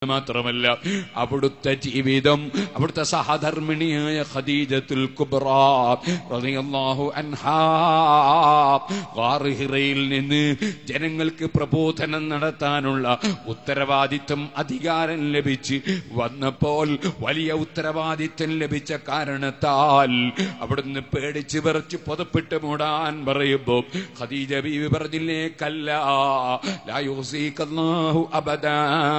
മാത്രമല്ല അവിടുത്തെ ജീവിതം അവിടുത്തെ സഹധർമ്മിണിയായ ഖദീജത്തുൽ കുബ്ര റളിയല്ലാഹു അൻഹാ ഗാർ ഹിറയിൽ നിന്ന് ജനങ്ങൾക്ക് പ്രബോധനം നടത്താനുള്ള ഉത്തരവാദിത്വം അധികാരം ലഭിച്ച് വന്നപ്പോൾ വലിയ ഉത്തരവാദിത്വം ലഭിച്ച കാരണത്താൽ അവിടുന്ന് പേടിച്ച് വിറച്ച് പുതപ്പിട്ട് മൂടാൻ പറയുമ്പോ ഖദീജ ബീവി പറഞ്ഞില്ലേ കല്ല ലാ യുസീകല്ലാഹു അബദാ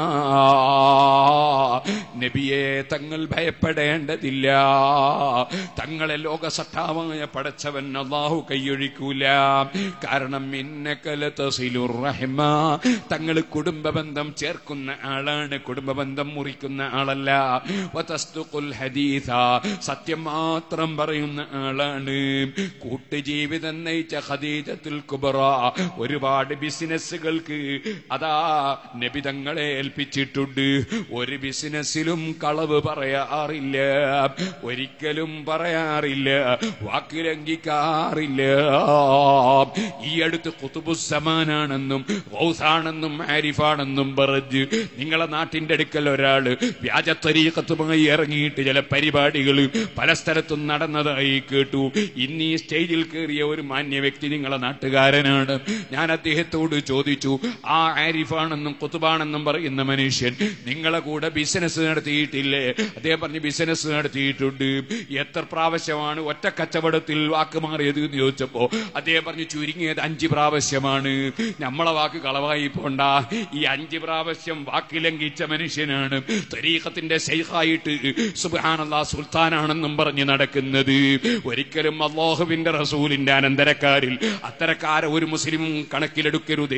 നബിയെ തങ്ങൾ ഭയപ്പെടേണ്ടതില്ല തങ്ങളെ ലോകസട്ടാവായ പടച്ചവൻ അള്ളാഹു കൈയൊഴിക്കൂല കാരണം ഇന്നക്കല തസിലുർ റഹ്മ തങ്ങൾ കുടുംബബന്ധം ചേർക്കുന്ന ആളാണ് കുടുംബബന്ധം മുറിക്കുന്ന ആളല്ല വതസ്തുഖുൽ ഹദീസ സത്യം മാത്രം പറയുന്ന ആളാണ് കൂട്ടുജീവിതം നയിച്ച ഖദീജത്തുൽ കുബറ ഒരുപാട് ബിസിനസ്സുകൾക്ക് അതാ നബിതങ്ങളെ ഏൽപ്പിച്ചിട്ടുണ്ട് ഒരു ബിസിനസ്സിലും കളവ് പറയാറില്ല ഒരിക്കലും പറയാറില്ല വാക്ക് ലംഘിക്കാറില്ല ഈ അടുത്ത് കുത്തുബുസമാനാണെന്നും ഗൗസാണെന്നും ആരിഫാണെന്നും പറഞ്ഞ് നിങ്ങളെ നാട്ടിന്റെ അടുക്കൽ ഒരാള് വ്യാജത്തരീക്കത്തുമായി ഇറങ്ങിയിട്ട് ചില പരിപാടികൾ പല സ്ഥലത്തും നടന്നതായി കേട്ടു ഇന്ന് ഈ സ്റ്റേജിൽ കയറിയ ഒരു മാന്യ വ്യക്തി നിങ്ങളെ നാട്ടുകാരനാണ് ഞാൻ അദ്ദേഹത്തോട് ചോദിച്ചു ആ ആരിഫാണെന്നും കുത്തുബാണെന്നും പറയുന്ന മനുഷ്യൻ നിങ്ങളെ കൂടെ ബിസിനസ് നടത്തിയിട്ടില്ലേ അദ്ദേഹം പറഞ്ഞ് ബിസിനസ് നടത്തിയിട്ടുണ്ട് എത്ര പ്രാവശ്യമാണ് ഒറ്റ കച്ചവടത്തിൽ വാക്ക് മാറിയത് എന്ന് ചോദിച്ചപ്പോ അദ്ദേഹം പറഞ്ഞു ചുരുങ്ങിയത് അഞ്ച് പ്രാവശ്യമാണ് നമ്മളെ വാക്ക് കളവായി പോണ്ട ഈ അഞ്ച് പ്രാവശ്യം വാക്ക് ലംഘിച്ച മനുഷ്യനാണ് തരീഖത്തിന്റെ ശൈഖായിട്ട് സുബാനല്ലാ സുൽത്താനാണെന്നും പറഞ്ഞ് നടക്കുന്നത് ഒരിക്കലും അള്ളാഹുവിന്റെ റസൂലിന്റെ അനന്തരക്കാരിൽ അത്തരക്കാരെ ഒരു മുസ്ലിമും കണക്കിലെടുക്കരുതേ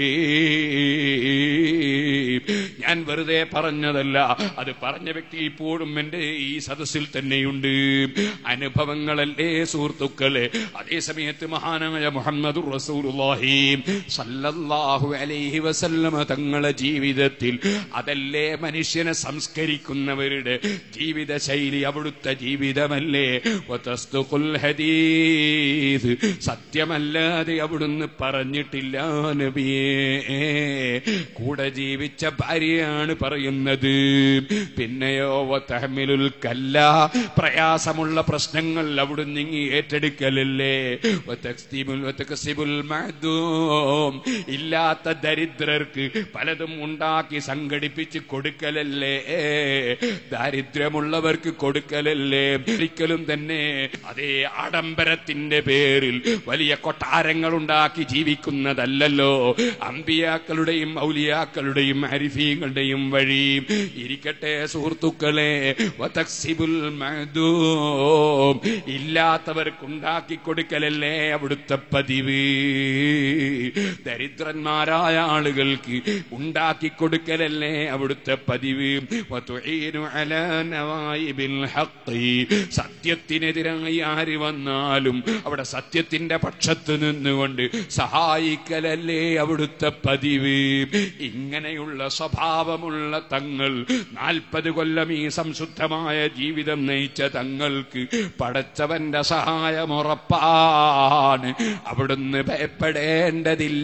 ഞാൻ വെറുതെ പറഞ്ഞതല്ല അത് പറഞ്ഞ വ്യക്തി ഇപ്പോഴും എന്റെ ഈ സദസ്സിൽ തന്നെയുണ്ട് അനുഭവങ്ങളല്ലേ സുഹൃത്തുക്കളെ അതേ സമയത്ത് മഹാനായ മുഹമ്മദ് റസൂലുള്ളാഹി സല്ലല്ലാഹു അലൈഹി വസല്ലമ തങ്ങളെ ജീവിതത്തിൽ അതല്ലേ മനുഷ്യനെ സംസ്കരിക്കുന്നവരുടെ ജീവിത ശൈലി അവിടുത്തെ ജീവിതമല്ലേ വതസ്തുഖുൽ ഹദീസ് സത്യമല്ലാതെ അവിടുന്ന് പറഞ്ഞിട്ടില്ല നബിയേ കൂടെ ജീവിച്ച ഭാര്യയാണ് പറയുന്നത് പിന്നെയോ തഹമിലുൽ കല്ല പ്രയാസമുള്ള പ്രശ്നങ്ങൾ അവിടുന്ന് ഇങ്ങി ഏറ്റെടുക്കലല്ലേ വതക്സിബുൽ വതക്സിബുൽ മഅദൂം ഇല്ലാത്ത ദരിദ്രർക്ക് പലതും ഉണ്ടാക്കി സംഘടിപ്പിച്ച് കൊടുക്കലല്ലേ ദാരിദ്ര്യമുള്ളവർക്ക് കൊടുക്കലല്ലേ ഒരിക്കലും തന്നെ അതേ ആഡംബരത്തിന്റെ പേരിൽ വലിയ കൊട്ടാരങ്ങൾ ഉണ്ടാക്കി ജീവിക്കുന്നതല്ലല്ലോ അമ്പിയാക്കളുടെയും ഔലിയാക്കളുടെയും അരിഫീങ്ങളുടെയും വഴി ഇരിക്കട്ടെ സുഹൃത്തുക്കളെ വതക്സിബുൽ മഅദൂം ഇല്ലാത്തവർക്കുണ്ടാക്കി കൊടുക്കലല്ലേ അവിടുത്തെ പതിവ് ദരിദ്രന്മാരായ ആളുകൾക്ക് ഉണ്ടാക്കി കൊടുക്കലല്ലേ അവിടുത്തെ പതിവ് വതുഈനു അലാ നവായിബിൽ ഹഖ് സത്യത്തിനെതിരായി ആര് വന്നാലും അവിടെ സത്യത്തിന്റെ പക്ഷത്ത് നിന്നുകൊണ്ട് സഹായിക്കലല്ലേ അവിടുത്തെ പതിവ് ഇങ്ങനെയുള്ള സ്വഭാവമുള്ള തങ്ങൾ നാൽപ്പത് കൊല്ലം ഈ സംശുദ്ധമായ ജീവിതം നയിച്ച തങ്ങൾക്ക് പടച്ചവന്റെ സഹായം ഉറപ്പാണ് അവിടുന്ന് ഭയപ്പെടേണ്ടതില്ല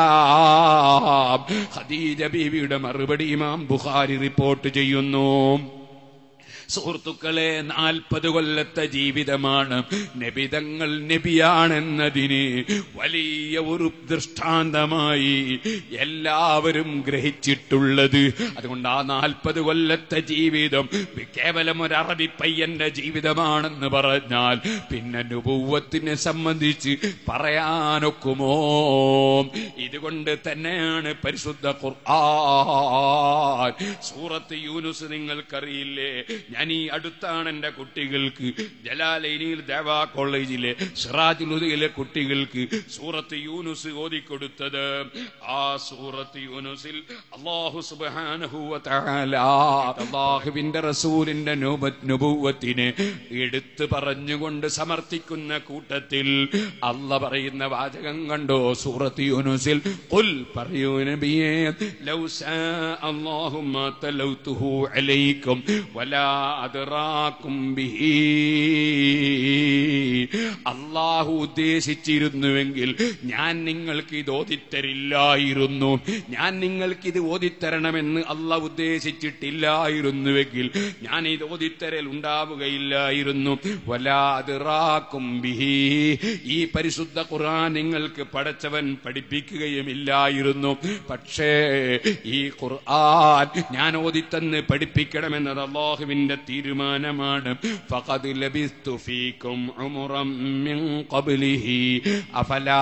ഖദീജ ബീവിയുടെ മറുപടി ഇമാം ബുഖാരി റിപ്പോർട്ട് ചെയ്യുന്നു സുഹൃത്തുക്കളെ നാൽപ്പത് കൊല്ലത്തെ ജീവിതമാണ് നബിതങ്ങൾ നബിയാണെന്നതിന് വലിയ ഒരു ദൃഷ്ടാന്തമായി എല്ലാവരും ഗ്രഹിച്ചിട്ടുള്ളത് അതുകൊണ്ട് ആ നാൽപ്പത് കൊല്ലത്തെ ജീവിതം കേവലം ഒരു അറബി പയ്യന്റെ ജീവിതമാണെന്ന് പറഞ്ഞാൽ പിന്നെ നുപൂവത്തിനെ സംബന്ധിച്ച് പറയാനൊക്കുമോ ഇതുകൊണ്ട് തന്നെയാണ് പരിശുദ്ധ ഖുർആൻ സൂറത്ത് യൂനുസ് നിങ്ങൾക്കറിയില്ലേ ഞാൻ ഈ അടുത്താണ് എന്റെ കുട്ടികൾക്ക് ജലാലൈനിയിൽ ദേവാ കോളേജിലെ സിറാജുലുദയിലെ കുട്ടികൾക്ക് സൂറത്ത് യൂനുസ് ഓതിക്കൊടുത്തത് ആ സൂറത്ത് യൂനുസിൽ അള്ളാഹു സുബ്ഹാനഹു വ തആല അള്ളാഹുവിന്റെ റസൂലിന്റെ നുബുവത്തിനെ എടുത്തു പറഞ്ഞുകൊണ്ട് സമർത്ഥിക്കുന്ന കൂട്ടത്തിൽ അല്ല പറയുന്ന വാചകം കണ്ടോ സൂറത്ത് യൂനുസിൽ ഖുൽ പറയൂ നബിയേ ലൗ ശാ അല്ലാഹു മാ തലൗതുഹു അലൈക്കും വലാ അദ്റാക്കും ബിഹി അള്ളാഹു ഉദ്ദേശിച്ചിരുന്നുവെങ്കിൽ ഞാൻ നിങ്ങൾക്ക് ഇത് ഓതിത്തരില്ലായിരുന്നു ഞാൻ നിങ്ങൾക്ക് ഇത് ഓതിത്തരണമെന്ന് അള്ളാഹ് ഉദ്ദേശിച്ചിട്ടില്ലായിരുന്നുവെങ്കിൽ ഞാൻ ഇത് ഓതിത്തരൽ ഉണ്ടാവുകയില്ലായിരുന്നു വലാതിറാക്കും ബിഹി ഈ പരിശുദ്ധ ഖുർആൻ നിങ്ങൾക്ക് പടച്ചവൻ പഠിപ്പിക്കുകയുമില്ലായിരുന്നു പക്ഷേ ഈ ഖുർആൻ ഞാൻ ഓതിത്തന്ന് പഠിപ്പിക്കണമെന്നത് അള്ളാഹുവിന്റെ തീരുമാനമാണ് ഫഖദ് ലബിസ്തു ഫീക്കും ഉമറം മിൻ ഖബ്ലിഹി അഫലാ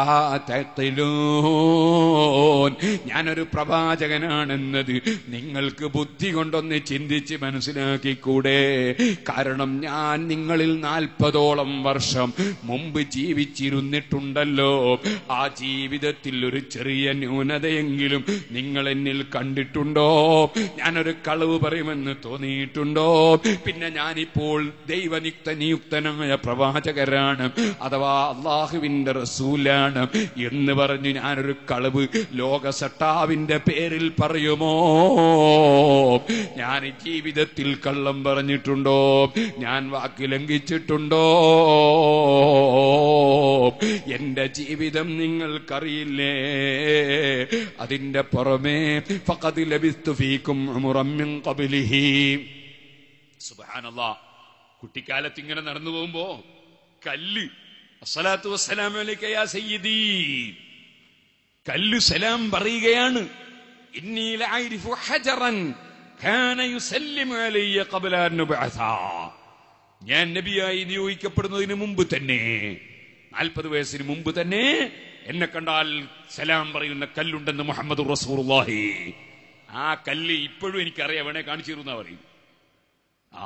തഖിലൂൻ ഞാനൊരു പ്രവാചകനാണെന്നത് നിങ്ങൾക്ക് ബുദ്ധി കൊണ്ടൊന്ന് ചിന്തിച്ച് മനസ്സിലാക്കിക്കൂടെ കാരണം ഞാൻ നിങ്ങളിൽ നാൽപ്പതോളം വർഷം മുമ്പ് ജീവിച്ചിരുന്നിട്ടുണ്ടല്ലോ ആ ജീവിതത്തിൽ ഒരു ചെറിയ ന്യൂനതയെങ്കിലും നിങ്ങൾ എന്നിൽ കണ്ടിട്ടുണ്ടോ ഞാനൊരു കളവ് പറയുമെന്ന് തോന്നിയിട്ടുണ്ടോ പിന്നെ ഞാനിപ്പോൾ ദൈവനിക്ത നിയുക്തനായ പ്രവാചകരാണ് അഥവാ അള്ളാഹുവിന്റെ റസൂലാണ് എന്ന് പറഞ്ഞ് ഞാനൊരു കളവ് ലോകസട്ടാവിന്റെ പേരിൽ പറയുമോ ഞാൻ ജീവിതത്തിൽ കള്ളം പറഞ്ഞിട്ടുണ്ടോ ഞാൻ വാക്ക് ലംഘിച്ചിട്ടുണ്ടോ എന്റെ ജീവിതം നിങ്ങൾക്കറിയില്ലേ അതിന്റെ പുറമേ ഫഖദ് ലബിസ്തു ഫീക്കും ഉമറം മിൻ ഖബ്ലിഹി സുബ്ഹാനല്ലാഹ് കുട്ടിക്കാലത്ത് ഇങ്ങനെ നടന്നു പോകുമ്പോ കല്ല് അസ്സലാത്തു വസ്സലാമു അലൈക യാ സയ്യിദി കല്ല് സലാം പറയുകയാണ് ഇന്നി ലഅരിഫു ഹജറൻ കാന യുസല്ലിമു അലയ്യ ഖബ്ല അൻ നുബ്അസ ഞാൻ നബിയായി നിയോഗിക്കപ്പെടുന്നതിന് മുമ്പ് തന്നെ നാൽപ്പത് വയസ്സിന് മുമ്പ് തന്നെ എന്നെ കണ്ടാൽ സലാം പറയുന്ന കല്ലുണ്ടെന്ന് മുഹമ്മദ് റസൂറുല്ലാഹി ആ കല്ല് ഇപ്പോഴും എനിക്കറിയാം വേണേ കാണിച്ചു തരുന്ന പറയും ആ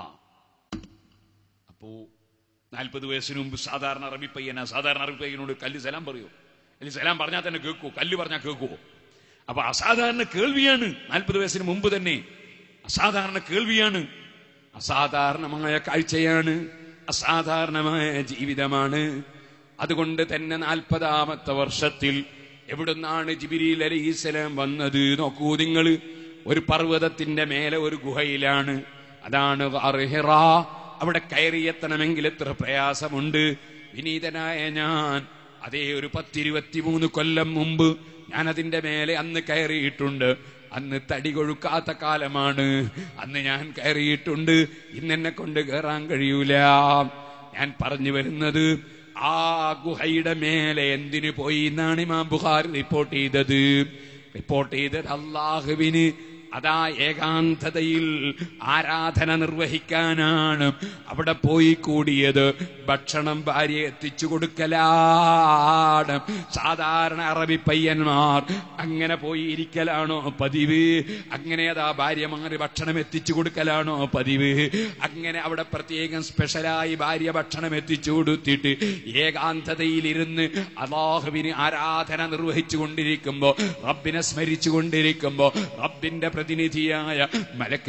അപ്പോ നാൽപ്പത് വയസ്സിന് മുമ്പ് സാധാരണ അറബി പയ്യനാ സാധാരണ അറബി പയ്യനോട് കല്ല് സലാം പറയോ അല്ലെങ്കിൽ സലാം പറഞ്ഞാൽ തന്നെ കേൾക്കൂ കല്ല് പറഞ്ഞാൽ കേൾക്കുവോ അപ്പൊ അസാധാരണ കേൾവിയാണ് നാൽപ്പത് വയസ്സിന് മുമ്പ് തന്നെ അസാധാരണ കേൾവിയാണ് അസാധാരണമായ കാഴ്ചയാണ് അസാധാരണമായ ജീവിതമാണ് അതുകൊണ്ട് തന്നെ നാൽപ്പതാമത്തെ വർഷത്തിൽ എവിടുന്നാണ് ജിബിരിൽ അലൈഹിസ്സലാം വന്നത് നോക്കൂ നിങ്ങൾ ഒരു പർവ്വതത്തിന്റെ മേലെ ഒരു ഗുഹയിലാണ് അതാണ് ഹിറ അവിടെ കയറിയെത്തണമെങ്കിൽ എത്ര പ്രയാസമുണ്ട് വിനീതനായ ഞാൻ അതേ ഒരു പത്തിരുപത്തിമൂന്ന് കൊല്ലം മുമ്പ് ഞാൻ അതിന്റെ മേലെ അന്ന് കയറിയിട്ടുണ്ട് അന്ന് തടി കൊഴുക്കാത്ത കാലമാണ് അന്ന് ഞാൻ കയറിയിട്ടുണ്ട് ഇന്നെന്നെ കൊണ്ട് കയറാൻ കഴിയൂല ഞാൻ പറഞ്ഞു വരുന്നത് ആ ഗുഹയുടെ മേലെ എന്തിനു പോയി എന്നാണ് ഇമാം ബുഖാർ റിപ്പോർട്ട് ചെയ്തത് റിപ്പോർട്ട് ചെയ്തത് അള്ളാഹുവിന് അതാ ഏകാന്തതയിൽ ആരാധന നിർവഹിക്കാനാണ് അവിടെ പോയി കൂടിയത് ഭക്ഷണം ഭാര്യ എത്തിച്ചു കൊടുക്കലാണ് സാധാരണ അറബി പയ്യന്മാർ അങ്ങനെ പോയി ഇരിക്കലാണോ പതിവ് അങ്ങനെ അതാ ഭാര്യമാര് ഭക്ഷണം എത്തിച്ചു കൊടുക്കലാണോ പതിവ് അങ്ങനെ അവിടെ പ്രത്യേകം സ്പെഷ്യലായി ഭാര്യ ഭക്ഷണം എത്തിച്ചു കൊടുത്തിട്ട് ഏകാന്തതയിലിരുന്ന് അള്ളാഹുവിന് ആരാധന നിർവഹിച്ചു കൊണ്ടിരിക്കുമ്പോ റബ്ബിനെ സ്മരിച്ചു കൊണ്ടിരിക്കുമ്പോ റബ്ബിന്റെ പ്രതിനിധിയായ മലക്ക്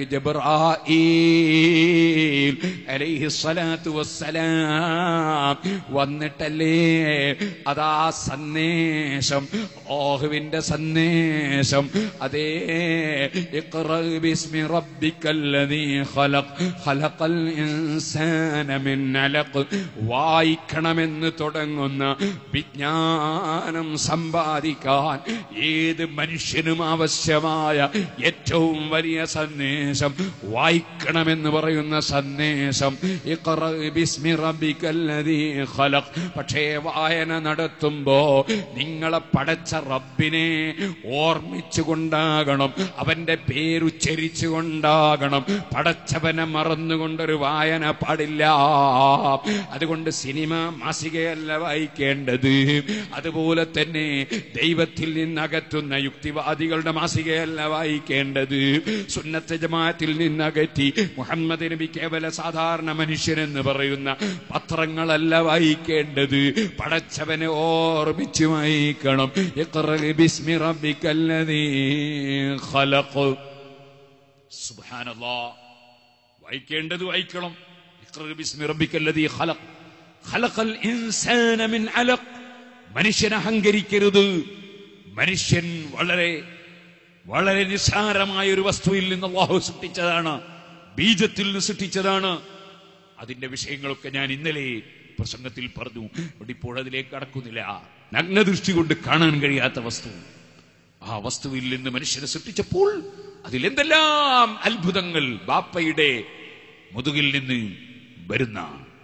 ജബ്രായീൽ അലൈഹി സ്വലാത്തു വസ്സലാം വന്നിട്ടല്ലേ അതാ സന്ദേശം ഓഹുവിന്റെ സന്ദേശം അതേ ഇഖ്റ ബിസ്മി റബ്ബിക്കല്ലദീ ഖലഖ് ഖലഖൽ ഇൻസാന മിൻ അലഖ് വായിക്കണമെന്ന് തുടങ്ങുന്ന വിജ്ഞാനം സമ്പാദിക്കാൻ ഏത് മനുഷ്യനും ആവശ്യമായ ഏറ്റവും വലിയ സന്ദേശം വായിക്കണമെന്ന് പറയുന്ന സന്ദേശം ഇഖ്റ ബിസ്മി റബ്ബിക്കല്ലദീ ഖലഖ് പക്ഷേ വായന നടത്തുമ്പോ നിങ്ങളെ പടച്ച റബ്ബിനെ ഓർമ്മിച്ചുകൊണ്ടാകണം അവന്റെ പേരുച്ചരിച്ചുകൊണ്ടാകണം പടച്ചവനെ മറന്നുകൊണ്ടൊരു വായന പാടില്ല അതുകൊണ്ട് സിനിമ മാസികയല്ല വായിക്കേണ്ടത് അതുപോലെ തന്നെ ദൈവത്തിൽ നിന്നകറ്റുന്ന യുക്തിവാദികളുടെ മാസികയല്ല വായിക്കേണ്ടത് സുന്നത്ത് ജമാഅത്തിൽ നിന്നകറ്റി മുഹമ്മദ് നബി കേവല സാധാരണ മനുഷ്യനെന്ന് പറയുന്ന പത്രങ്ങളല്ല വായിക്കേണ്ടത് പടച്ചവനെ ഓർമ്മിച്ചു വായിക്കണം ഇഖ്റ ബിസ്മി റബ്ബിക്കല്ലദീ ഖലഖ് സുബ്ഹാനല്ലാഹ് വായിക്കേണ്ടത് വായിക്കണം ഇഖ്റ ബിസ്മി റബ്ബിക്കല്ലദീ ഖലഖ് ഖലഖൽ ഇൻസാന മിൻ അലഖ് മനുഷ്യൻ അഹങ്കരിക്കരുത് മനുഷ്യൻ വളരെ വളരെ നിസ്സാരമായ ഒരു വസ്തുവിൽ നിന്ന് അള്ളാഹു സൃഷ്ടിച്ചതാണ് ബീജത്തിൽ നിന്ന് സൃഷ്ടിച്ചതാണ് അതിന്റെ വിഷയങ്ങളൊക്കെ ഞാൻ ഇന്നലെ പ്രസംഗത്തിൽ പറഞ്ഞു ഇവിടെ ഇപ്പോൾ അതിലേക്ക് കടക്കുന്നില്ല നഗ്നദൃഷ്ടി കൊണ്ട് കാണാൻ കഴിയാത്ത വസ്തു ആ വസ്തുവിൽ നിന്ന് മനുഷ്യനെ സൃഷ്ടിച്ചപ്പോൾ അതിലെന്തെല്ലാം അത്ഭുതങ്ങൾ ബാപ്പയുടെ മുതുകിൽ നിന്ന് വരുന്ന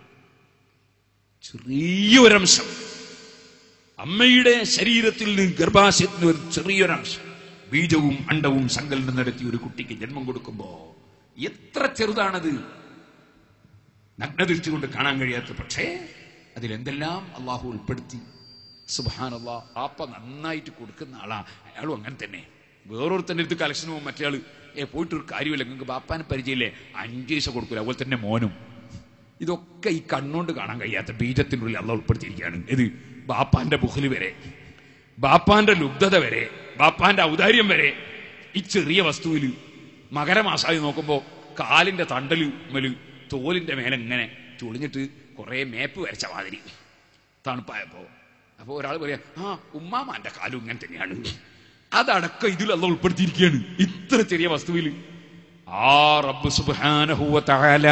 ചെറിയൊരംശം അമ്മയുടെ ശരീരത്തിൽ നിന്ന് ഗർഭാശയത്തിൽ നിന്ന് ഒരു ചെറിയൊരംശം ബീജവും അണ്ടവും സങ്കലനം നടത്തി ഒരു കുട്ടിക്ക് ജന്മം കൊടുക്കുമ്പോ എത്ര ചെറുതാണത് നഗ്നദൃഷ്ടി കൊണ്ട് കാണാൻ കഴിയാത്ത പക്ഷേ അതിലെന്തെല്ലാം അള്ളാഹു ഉൾപ്പെടുത്തി സുബാനല്ലാ ആപ്പ നന്നായിട്ട് കൊടുക്കുന്ന ആളാ അയാളും അങ്ങനെ തന്നെ വേറൊരുത്തൻ്റെ അടുത്ത് കളക്ഷൻ പോകും മറ്റേ ആള് ഏ പോയിട്ടൊരു കാര്യമില്ല നിങ്ങൾക്ക് ബാപ്പാനെ പരിചയമില്ലേ അഞ്ച് പൈസ കൊടുക്കില്ല അതുപോലെ തന്നെ മോനും ഇതൊക്കെ ഈ കണ്ണുകൊണ്ട് കാണാൻ കഴിയാത്ത ബീജത്തിനുള്ളിൽ അള്ള ഉൾപ്പെടുത്തിയിരിക്കുകയാണ് ഇത് ബാപ്പാന്റെ ബുഹല് വരെ ബാപ്പാന്റെ ലുബ്ധത വരെ ബാപ്പാന്റെ ഔദാര്യം വരെ ഈ ചെറിയ വസ്തുവിൽ മകരമാസമായി നോക്കുമ്പോ കാലിന്റെ തണ്ടല് മേല് തോലിന്റെ മേലെ ഇങ്ങനെ ചുളിഞ്ഞിട്ട് കുറെ മേപ്പ് വരച്ച മാതിരി തണുപ്പായപ്പോ അപ്പൊ ഒരാൾ പറയാ ആ ഉമ്മാമാന്റെ കാലും ഇങ്ങനെ തന്നെയാണ് അതടക്കം ഇതിൽ അല്ല ഉൾപ്പെടുത്തിയിരിക്കുകയാണ് ഇത്ര ചെറിയ വസ്തുവിൽ ആ റബ്ബ് സുബ്ഹാനഹു തആല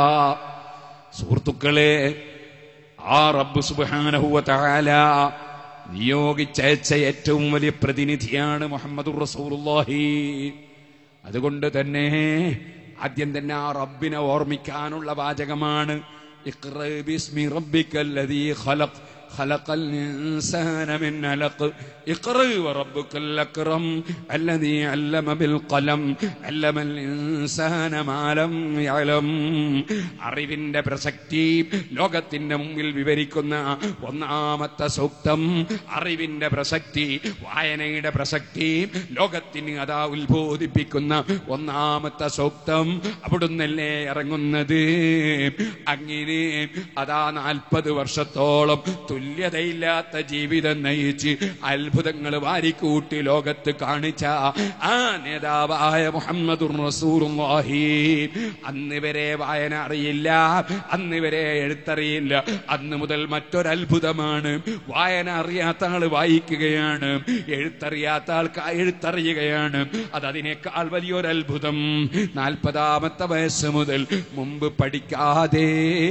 സുഹൃത്തുക്കളെ ആ റബ്ബ് സുബ്ഹാനഹു തആല നിയോഗിച്ചയച്ച ഏറ്റവും വലിയ പ്രതിനിധിയാണ് മുഹമ്മദ് റസൂലുള്ളാഹി അതുകൊണ്ട് തന്നെ ആദ്യം തന്നെ ആ റബ്ബിനെ ഓർമ്മിക്കാനുള്ള വാചകമാണ് ഇഖ്റ ബിസ്മി റബ്ബിക്കല്ലദീ ഖലഖ് خلق الإنسان من علق اقرأ وربك الأكرم الذي علم بالقلم علم الإنسان ما لم يعلم അറിവിന്റെ പ്രസക്തി ലോകത്തിന്റെ മുമ്പിൽ വിവരിക്കുന്ന ഒന്നാമത്തെ സൂക്തം അറിവിന്റെ പ്രസക്തി വായനയുടെ പ്രസക്തി ലോകത്തിന് അതാ ഉത്ബോധിപ്പിക്കുന്ന ഒന്നാമത്തെ സൂക്തം അവിടുന്നല്ലേ ഇറങ്ങുന്നത് അങ്ങനെ അതാ നാൽപ്പത് വർഷത്തോളം തുല്യതയില്ലാത്ത ജീവിതം നയിച്ച് അത്ഭുതങ്ങൾ വാരിക്കൂട്ടി ലോകത്ത് കാണിച്ച ആ നേതാവായ മുഹമ്മദ് റസൂറുല്ലാഹി അന്ന് വരെ വായന അറിയില്ല അന്ന് വരെ എഴുത്തറിയില്ല അന്ന് മുതൽ മറ്റൊരത്ഭുതമാണ് വായന അറിയാത്ത ആള് വായിക്കുകയാണ് എഴുത്തറിയാത്ത ആൾക്ക് എഴുത്തറിയുകയാണ് അത് അതിനേക്കാൾ വലിയൊരത്ഭുതം നാൽപ്പതാമത്തെ വയസ്സ് മുതൽ മുമ്പ് പഠിക്കാതെ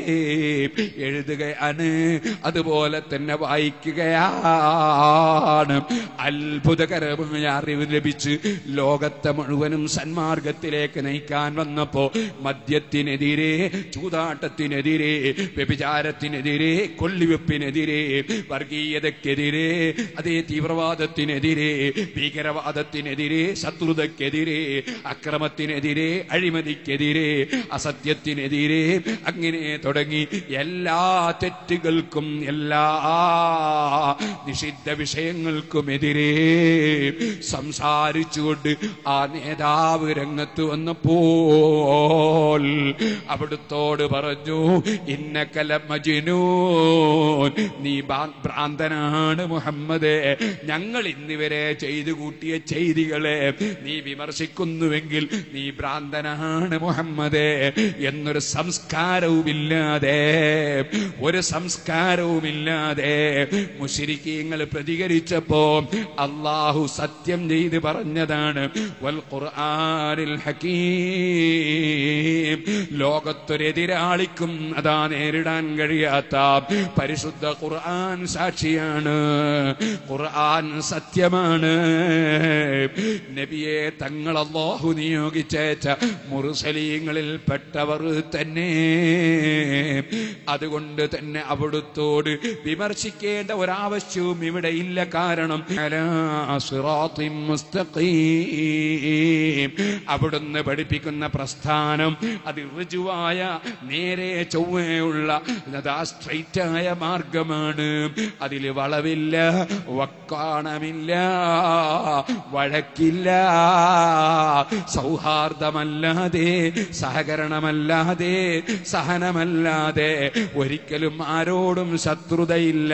എഴുതുകയാണ് അതുപോലെ തന്നെ വായിക്കുകയാണ് അത്ഭുതകരമായ അറിവ് ലഭിച്ച് ലോകത്തെ മുഴുവനും സന്മാർഗത്തിലേക്ക് നയിക്കാൻ വന്നപ്പോ മദ്യത്തിനെതിരെ ചൂതാട്ടത്തിനെതിരെ വ്യഭിചാരത്തിനെതിരെ കൊള്ളിവെപ്പിനെതിരെ വർഗീയതക്കെതിരെ അതേ തീവ്രവാദത്തിനെതിരെ ഭീകരവാദത്തിനെതിരെ ശത്രുതക്കെതിരെ അക്രമത്തിനെതിരെ അഴിമതിക്കെതിരെ അസത്യത്തിനെതിരെ അങ്ങനെ തുടങ്ങി എല്ലാ തെറ്റുകൾക്കും എല്ലാ നിഷിദ്ധ വിഷയങ്ങൾക്കുമെതിരെ സംസാരിച്ചുകൊണ്ട് ആ നേതാവ് രംഗത്ത് വന്നപ്പോൾ അവിടുത്തോട് പറഞ്ഞു ഇന്നക്കല മജിനൂൻ നീ ബാ- ഭ്രാന്തനാണ് മുഹമ്മദേ ഞങ്ങൾ ഇന്നിവരെ ചെയ്തു കൂട്ടിയ ചെയ്തികളെ നീ വിമർശിക്കുന്നുവെങ്കിൽ നീ ഭ്രാന്തനാണ് മുഹമ്മദേ എന്നൊരു സംസ്കാരവുമില്ലാതെ ഒരു സംസ്കാരവുമില്ലാതെ മുഷിരിക്കീങ്ങൾ പ്രതികരിച്ചപ്പോ അള്ളാഹു സത്യം ചെയ്ത് പറഞ്ഞതാണ് വൽ ഖുർആനിൽ ഹക്കീം ലോകത്തൊരെതിരാളിക്കും അതാ നേരിടാൻ കഴിയാത്ത പരിശുദ്ധ ഖുർആൻ സാക്ഷിയാണ് ഖുർആൻ സത്യമാണ് നബിയെ തങ്ങൾ അള്ളാഹു നിയോഗിച്ചേച്ച മുറുസലീങ്ങളിൽ പെട്ടവർ തന്നെ അതുകൊണ്ട് തന്നെ അവിടുത്തോട് വിമർശിക്കേണ്ട ഒരാവശ്യവും ഇവിടെ ഇല്ല കാരണം അലാ സിറാത്തിൻ മുസ്തഖീം. അവിടുന്ന് പഠിപ്പിക്കുന്ന പ്രസ്ഥാനം അത് ഋജുവായ നേരെ ചൊവ്വയുള്ള അതാ സ്ട്രൈറ്റായ മാർഗമാണ് അതിൽ വളവില്ല വക്കാണമില്ല വഴക്കില്ല സൗഹാർദ്ദമല്ലാതെ സഹകരണമല്ലാതെ സഹനമല്ലാതെ ഒരിക്കലും ആരോടും ശത്രുതയില്ല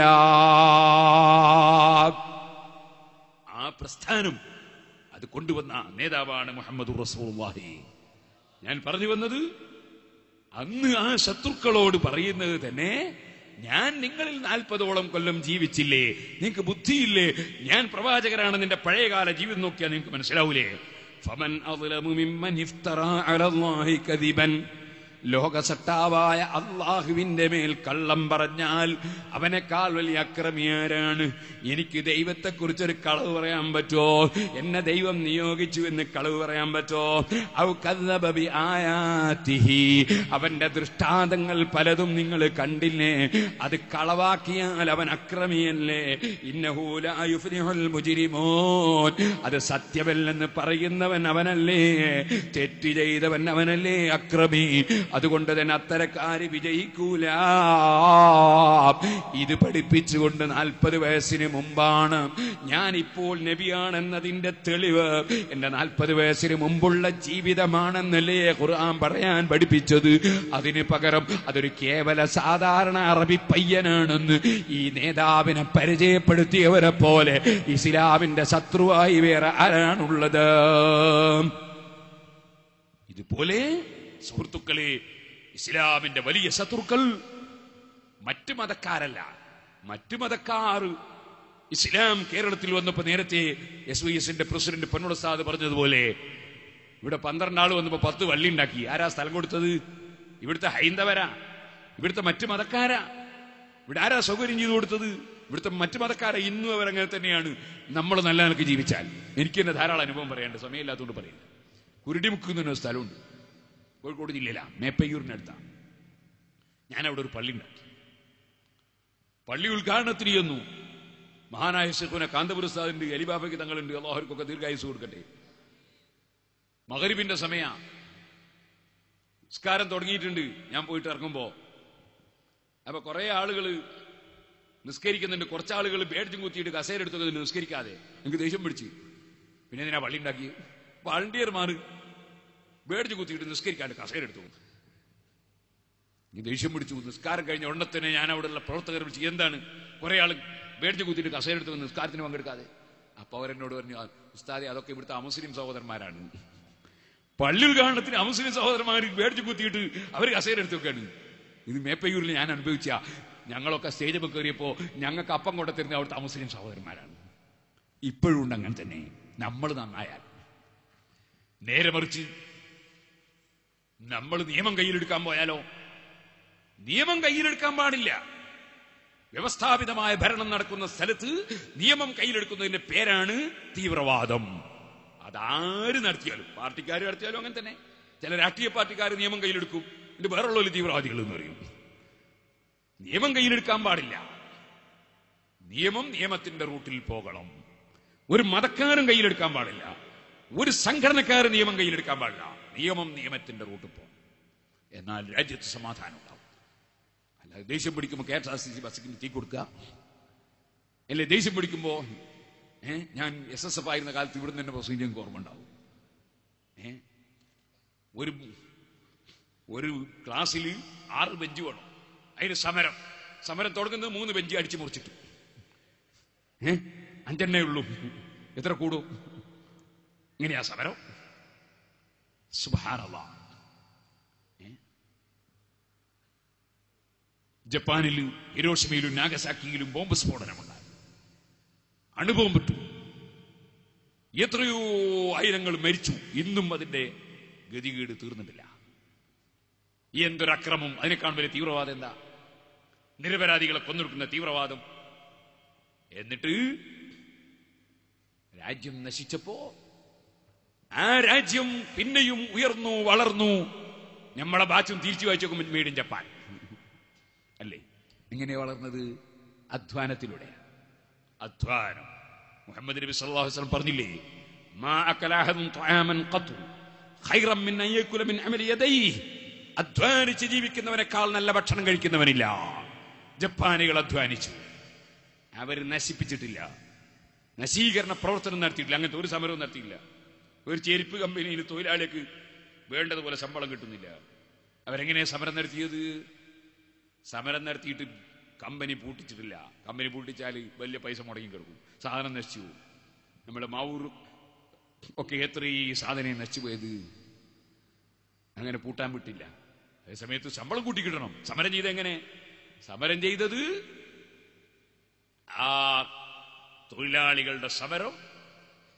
ആ പ്രസ്ഥാനം അത് കൊണ്ടുവന്ന നേതാവാണ് മുഹമ്മദ് റസൂലുള്ളാഹി ഞാൻ പറഞ്ഞു വന്നത് അന്ന് ആ ശത്രുക്കളോട് പറയുന്നത് തന്നെ ഞാൻ നിങ്ങളിൽ നാൽപ്പതോളം കൊല്ലം ജീവിച്ചില്ലേ നിങ്ങൾക്ക് ബുദ്ധിയില്ലേ ഞാൻ പ്രവാചകരാണ് നിന്റെ പഴയകാല ജീവിതം നോക്കിയാൽ നിങ്ങൾക്ക് മനസ്സിലാവൂലേ ഫമൻ അദ്ലമു മിമ്മൻ ഇഫ്തറാ അലല്ലാഹി കദിബൻ ലോകസട്ടാവായ അള്ളാഹുവിന്റെ മേൽ കള്ളം പറഞ്ഞാൽ അവനേക്കാൾ വലിയ അക്രമിയാരാണ് എനിക്ക് ദൈവത്തെക്കുറിച്ചൊരു കളവ് പറയാൻ പറ്റോ എന്നെ ദൈവം നിയോഗിച്ചു എന്ന് കളവ് പറയാൻ പറ്റോ ഔ കദ്ദബ ബി ആയാതിഹി അവന്റെ ദൃഷ്ടാന്തങ്ങൾ പലതും നിങ്ങൾ കണ്ടില്ലേ അത് കളവാക്കിയാൽ അവൻ അക്രമിയല്ലേ ഇന്നഹു ലാ യുഫ്ലിഹുൽ മുജ്രിമൂൻ അത് സത്യമല്ലെന്ന് പറയുന്നവൻ അവനല്ലേ തെറ്റ് ചെയ്തവൻ അവനല്ലേ അക്രമി അതുകൊണ്ട് തന്നെ അത്തരക്കാര് വിജയിക്കൂല ഇത് പഠിപ്പിച്ചുകൊണ്ട് നാൽപ്പത് വയസ്സിന് മുമ്പാണ് ഞാൻ ഇപ്പോൾ നബിയാണെന്നതിന്റെ തെളിവ് എന്റെ നാൽപ്പത് വയസ്സിന് മുമ്പുള്ള ജീവിതമാണെന്നല്ലേ ഖുർആൻ പറയാൻ പഠിപ്പിച്ചത് അതിന് പകരം അതൊരു കേവല സാധാരണ അറബി പയ്യനാണെന്ന് ഈ നേതാവിനെ പരിചയപ്പെടുത്തിയവരെ പോലെ ഇസ്ലാമിന്റെ ശത്രുവായി വേറെ ആരാണുള്ളത് ഇതുപോലെ സുഹൃത്തുക്കളെ ഇസ്ലാമിന്റെ വലിയ ശത്രുക്കൾ മറ്റു മതക്കാരല്ല മറ്റു മതക്കാർ ഇസ്ലാം കേരളത്തിൽ വന്നപ്പോ നേരത്തെ എസ് വി എസിന്റെ പ്രസിഡന്റ് പൊന്നുടസാദ് പറഞ്ഞതുപോലെ ഇവിടെ പന്ത്രണ്ട് ആള് വന്നപ്പോ പത്ത് വള്ളി ഉണ്ടാക്കി ആരാ സ്ഥലം കൊടുത്തത് ഇവിടുത്തെ ഹൈന്ദവരാ ഇവിടുത്തെ മറ്റു മതക്കാരാ ഇവിടെ ആരാ സൗകര്യം ചെയ്തു കൊടുത്തത് ഇവിടുത്തെ മറ്റു മതക്കാരെ ഇന്നും അവരങ്ങനെ തന്നെയാണ് നമ്മൾ നല്ല നിലക്ക് ജീവിച്ചാൽ എനിക്ക് തന്നെ ധാരാളം അനുഭവം പറയാണ്ട് സമയമില്ലാത്തതുകൊണ്ട് പറയുന്നത് കുരുടിമുക്ക് എന്നൊരു സ്ഥലമുണ്ട് കോഴിക്കോട് ജില്ലയിലാണ് മേപ്പയ്യൂരിനടുത്താണ് ഞാൻ അവിടെ ഒരു പള്ളി ഉണ്ടാക്കി പള്ളി ഉദ്ഘാടനത്തിന് ചെന്നു മഹാനായ ഷെഖുന കാന്തപുരസ്താദിന്റെ അലിബാബയ്ക്ക് തങ്ങളുണ്ട് അള്ളാഹർക്കൊക്കെ ദീർഘായുസ് കൊടുക്കട്ടെ മകരിബിന്റെ സമയ നിസ്കാരം തുടങ്ങിയിട്ടുണ്ട് ഞാൻ പോയിട്ട് ഇറങ്ങുമ്പോ അപ്പൊ കുറെ ആളുകൾ നിസ്കരിക്കുന്നുണ്ട് കുറച്ച് ആളുകൾ ബേഡ്ജും കുത്തിയിട്ട് കസേര എടുത്തൊക്കെ നിസ്കരിക്കാതെ എനിക്ക് ദേഷ്യം പിടിച്ച് പിന്നെ എന്തിനാ പള്ളി ഉണ്ടാക്കി വളണ്ടിയർമാർ ബേഡ്ജ് കുത്തിയിട്ട് നിസ്കരിക്കാണ്ട് കസേര എടുത്തു ഈ ദേഷ്യം പിടിച്ചു നിസ്കാരം കഴിഞ്ഞ ഉടനെ തന്നെ ഞാൻ അവിടെയുള്ള പ്രവർത്തകർ വിളിച്ചു എന്താണ് കുറെ ആൾ ബേഡ്ജ് കുത്തിയിട്ട് കസേര എടുത്തു നിസ്കാരത്തിന് പങ്കെടുക്കാതെ അപ്പൊ അവരെന്നോട് പറഞ്ഞു "ആ, ഉസ്താദെ അതൊക്കെ ഇവിടുത്തെ അമുസ്ലിം സഹോദരന്മാരാണ് പള്ളി ഉദ്ഘാടനത്തിന് അമുസ്ലിം സഹോദരന്മാർ ബേഡ്ജ് കുത്തിയിട്ട് അവർ കസേര എടുത്തു വെക്കാണ് ഇത് മേപ്പയൂരിൽ ഞാൻ അനുഭവിച്ച ഞങ്ങളൊക്കെ സ്റ്റേജ് കയറിയപ്പോ ഞങ്ങൾക്ക് അപ്പം കൊണ്ടുത്തരുന്ന അവിടുത്തെ അമുസ്ലിം സഹോദരന്മാരാണ് ഇപ്പോഴും ഉണ്ട് അങ്ങനെ തന്നെ നമ്മൾ നന്നായാൽ നേരെ മറിച്ച് നമ്മൾ നിയമം കയ്യിലെടുക്കാൻ പോയാലോ നിയമം കയ്യിലെടുക്കാൻ പാടില്ല വ്യവസ്ഥാപിതമായ ഭരണം നടക്കുന്ന സ്ഥലത്ത് നിയമം കയ്യിലെടുക്കുന്നതിന്റെ പേരാണ് തീവ്രവാദം അതാര് നടത്തിയാലും പാർട്ടിക്കാർ നടത്തിയാലും അങ്ങനെ തന്നെ ചില രാഷ്ട്രീയ പാർട്ടിക്കാർ നിയമം കയ്യിലെടുക്കും എന്നിട്ട് വേറുള്ളവർ തീവ്രവാദികൾ എന്ന് പറയും നിയമം കയ്യിലെടുക്കാൻ പാടില്ല നിയമം നിയമത്തിന്റെ റൂട്ടിൽ പോകണം ഒരു മതക്കാരും കയ്യിലെടുക്കാൻ പാടില്ല ഒരു സംഘടനക്കാരും നിയമം കയ്യിലെടുക്കാൻ പാടില്ല നിയമം നിയമത്തിന്റെ റൂട്ടിൽ പോകണം എന്നാൽ രാജ്യത്ത് സമാധാനം ഉണ്ടാവും അല്ലാതെ ദേഷ്യം പിടിക്കുമ്പോൾ K S R T C ബസ്സിന് തീ കൊടുക്കുക അല്ലെ ദേഷ്യം പിടിക്കുമ്പോ ഏ ഞാൻ എസ് എസ് എഫ് ആയിരുന്ന കാലത്ത് ഇവിടുന്ന് തന്നെ പ്രസംഗിച്ച് എനിക്ക് ഓർമ്മ ഉണ്ടാവും ഏ ഒരു ഒരു ക്ലാസ്സിൽ ആറ് ബെഞ്ച് വേണം അതിന് സമരം സമരം തുടങ്ങുന്നത് മൂന്ന് ബെഞ്ച് അടിച്ചു മുറിച്ചിട്ട് ഏ അഞ്ചെണ്ണേ ഉള്ളൂ എത്ര കൂടും ഇങ്ങനെയാ സമരം സുബാനല്ല ജപ്പാനിലും ഹിരോഷിമയിലും നാഗസാക്കിയിലും ബോംബ് സ്ഫോടനമുണ്ടായി അണുബോംബിട്ടു എത്രയോ ആയിരങ്ങൾ മരിച്ചു ഇന്നും അതിന്റെ ഗതികേട് തീർന്നിട്ടില്ല എന്തൊരക്രമം അതിനേക്കാൾ വലിയ തീവ്രവാദം എന്താ നിരപരാധികളെ കൊന്നൊടുക്കുന്ന തീവ്രവാദം എന്നിട്ട് രാജ്യം നശിച്ചപ്പോ ആ രാജ്യം പിന്നെയും ഉയർന്നു വളർന്നു നമ്മളെ ബാച്ചും തിരിച്ചു വായിച്ചു നോക്കുമ്പോൾ മേടും ജപ്പാൻ അല്ലേ എങ്ങനെ വളർന്നത് അധ്വാനത്തിലൂടെ അധ്വാനം മുഹമ്മദ് നബി സല്ലല്ലാഹു അലൈഹി വസല്ലം പറഞ്ഞില്ലേ മാ അക്കല അഹദുൻ തആമൻ ഖത്തു ഖൈറൻ മിൻ അൻ യകുല മിൻ അമലി യദൈഹി അധ്വാനിച്ച് ജീവിക്കുന്നവനേക്കാൾ നല്ല ഭക്ഷണം കഴിക്കുന്നവനില്ല ജപ്പാനികൾ അധ്വാനിച്ചു അവർ നശിപ്പിച്ചിട്ടില്ല നശീകരണ പ്രവർത്തനം നടത്തിയിട്ടില്ല അങ്ങനത്തെ ഒരു സമരവും നടത്തിയില്ല ഒരു ചെരുപ്പ് കമ്പനിയിൽ തൊഴിലാളിക്ക് വേണ്ടതുപോലെ ശമ്പളം കിട്ടുന്നില്ല അവരെങ്ങനെയാ സമരം നടത്തിയത് സമരം നടത്തിയിട്ട് കമ്പനി പൂട്ടിച്ചിട്ടില്ല കമ്പനി പൂട്ടിച്ചാൽ വലിയ പൈസ മുടങ്ങി കിടക്കും സാധനം നശിച്ചു പോകും നമ്മുടെ മാവൂർ ഒക്കെ എത്ര ഈ സാധനം നശിച്ചു പോയത് അങ്ങനെ പൂട്ടാൻ വിട്ടില്ല അതേ സമയത്ത് ശമ്പളം കൂട്ടി കിട്ടണം സമരം ചെയ്ത് എങ്ങനെ സമരം ചെയ്തത് ആ തൊഴിലാളികളുടെ സമരം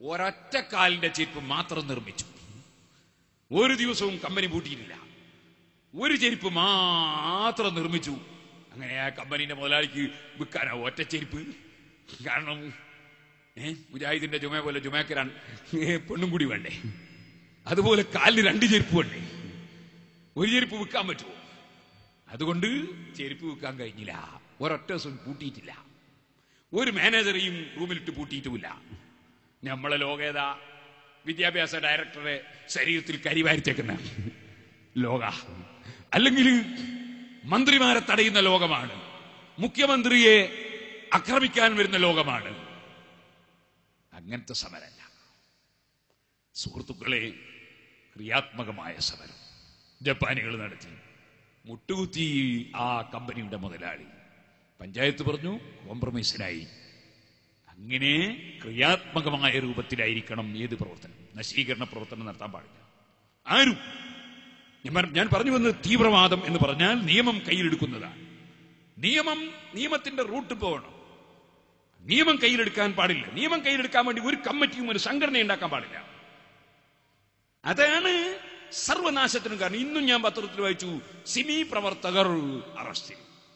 ഒരൊറ്റ കാലിന്റെ ചെരുപ്പ് മാത്രം നിർമ്മിച്ചു ഒരു ദിവസവും കമ്പനി പൂട്ടിയിട്ടില്ല ഒരു ചെരുപ്പ് മാത്രം നിർമ്മിച്ചു അങ്ങനെ ആ കമ്പനീന്റെ മുതലാളിക്ക് വിൽക്കാനാ ഒറ്റ ചെരുപ്പ് കാരണം ഏ മുജാഹിദിന്റെ ജുമ പോലെ ജുമേക്കരാൻ പെണ്ണും കൂടി വേണ്ടേ അതുപോലെ കാലിന് രണ്ട് ചെരുപ്പ് വേണ്ടേ ഒരു ചെരുപ്പ് വിൽക്കാൻ പറ്റുമോ അതുകൊണ്ട് ചെരുപ്പ് വിൽക്കാൻ കഴിഞ്ഞില്ല ഒരൊറ്റ ദിവസം പൂട്ടിയിട്ടില്ല ഒരു മാനേജറെയും റൂമിലിട്ട് പൂട്ടിയിട്ടുമില്ല നമ്മളെ ലോകേത വിദ്യാഭ്യാസ ഡയറക്ടറെ ശരീരത്തിൽ കരിവാരിത്തേക്കുന്ന ലോക അല്ലെങ്കിൽ മന്ത്രിമാരെ തടയുന്ന ലോകമാണ് മുഖ്യമന്ത്രിയെ ആക്രമിക്കാൻ വരുന്ന ലോകമാണ് അങ്ങനത്തെ സമരല്ല സുഹൃത്തുക്കളെ ക്രിയാത്മകമായ സമരം ജപ്പാനികൾ നടത്തി മുട്ടുകുത്തി ആ കമ്പനിയുടെ മുതലാളി പഞ്ചായത്ത് പറഞ്ഞു കോംപ്രമൈസിനായി അങ്ങനെ ക്രിയാത്മകമായ രൂപത്തിലായിരിക്കണം ഏത് പ്രവർത്തനം നശീകരണ പ്രവർത്തനം നടത്താൻ പാടില്ല ആരും ഞാൻ പറ- ഞാൻ പറഞ്ഞു വന്നത് തീവ്രവാദം എന്ന് പറഞ്ഞാൽ നിയമം കയ്യിലെടുക്കുന്നതാണ് നിയമം നിയമത്തിന്റെ റൂട്ട് പോകണം നിയമം കയ്യിലെടുക്കാൻ പാടില്ല നിയമം കയ്യിലെടുക്കാൻ വേണ്ടി ഒരു കമ്മിറ്റിയും ഒരു സംഘടന ഉണ്ടാക്കാൻ പാടില്ല അതാണ് സർവനാശത്തിനും കാരണം ഇന്നും ഞാൻ പത്രത്തിൽ വായിച്ചു സിമി പ്രവർത്തകർ അറസ്റ്റിൽ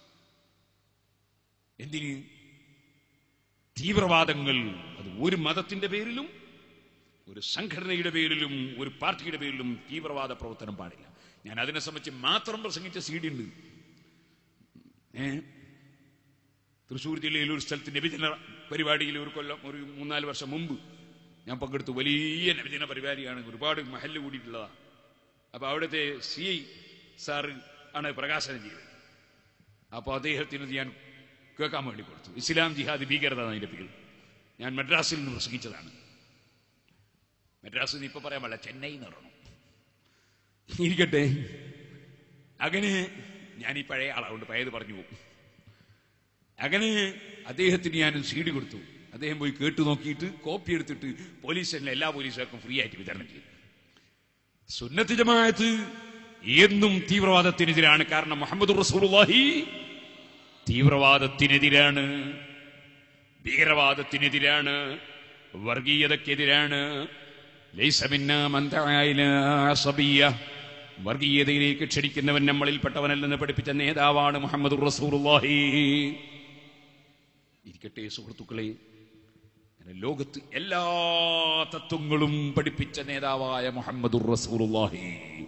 എന്തിന് തീവ്രവാദങ്ങൾ അത് ഒരു മതത്തിന്റെ പേരിലും ഒരു സംഘടനയുടെ പേരിലും ഒരു പാർട്ടിയുടെ പേരിലും തീവ്രവാദ പ്രവർത്തനം പാടില്ല ഞാൻ അതിനെ സംബന്ധിച്ച് മാത്രം പ്രസംഗിച്ച സി ഡി ഉണ്ട് ഏ തൃശ്ശൂർ ജില്ലയിൽ ഒരു സ്ഥലത്ത് നബിജന പരിപാടിയിൽ ഒരു കൊല്ലം ഒരു മൂന്നാല് വർഷം മുമ്പ് ഞാൻ പങ്കെടുത്തു വലിയ നബിജന പരിപാടിയാണ് ഒരുപാട് മഹല്ല് കൂടിയിട്ടുള്ളതാണ് അപ്പൊ അവിടുത്തെ സി ഐ സാറ് ആണ് പ്രകാശനം ചെയ്തത് അപ്പൊ അദ്ദേഹത്തിന് ഞാൻ കേൾക്കാൻ വേണ്ടി കൊടുത്തു ഇസ്ലാം ജിഹാദ് ഭീകരത എന്നതിന്റെ പേര് ഞാൻ മദ്രാസിൽ നിന്ന് പ്രസംഗിച്ചതാണ് മദ്രാസിൽ നിന്ന് ഇപ്പൊ പറയാൻ പാടില്ല ചെന്നൈ എന്ന് പറയണം ഇരിക്കട്ടെ അങ്ങനെ ഞാൻ ഈ പഴയ ആളാവുണ്ട് പഴയത് പറഞ്ഞു പോകും അങ്ങനെ അദ്ദേഹത്തിന് ഞാൻ സി ഡി കൊടുത്തു അദ്ദേഹം പോയി കേട്ടു നോക്കിയിട്ട് കോപ്പി എടുത്തിട്ട് പോലീസ് സ്റ്റേഷനിലെ എല്ലാ പോലീസുകാർക്കും ഫ്രീ ആയിട്ട് വിതരണം ചെയ്തു സുന്നത്ത് ജമാഅത്ത് എന്നും തീവ്രവാദത്തിനെതിരാണ് കാരണം മുഹമ്മദ് റസൂലുള്ളാഹി തീവ്രവാദത്തിനെതിരാണ് ഭീകരവാദത്തിനെതിരാണ് വർഗീയതക്കെതിരാണ് ലൈസ മിന്നാ മൻ ദഅാ ഇലാ അസബിയ്യ. വർഗീയതയിലേക്ക് ക്ഷണിക്കുന്നവൻ നമ്മളിൽപ്പെട്ടവനല്ലെന്ന് പഠിപ്പിച്ച നേതാവാണ് മുഹമ്മദ് റസൂലുള്ളാഹി ഇരിക്കട്ടെ സുഹൃത്തുക്കളെ അങ്ങനെ ലോകത്ത് എല്ലാ തത്വങ്ങളും പഠിപ്പിച്ച നേതാവായ മുഹമ്മദ് റസൂലുള്ളാഹി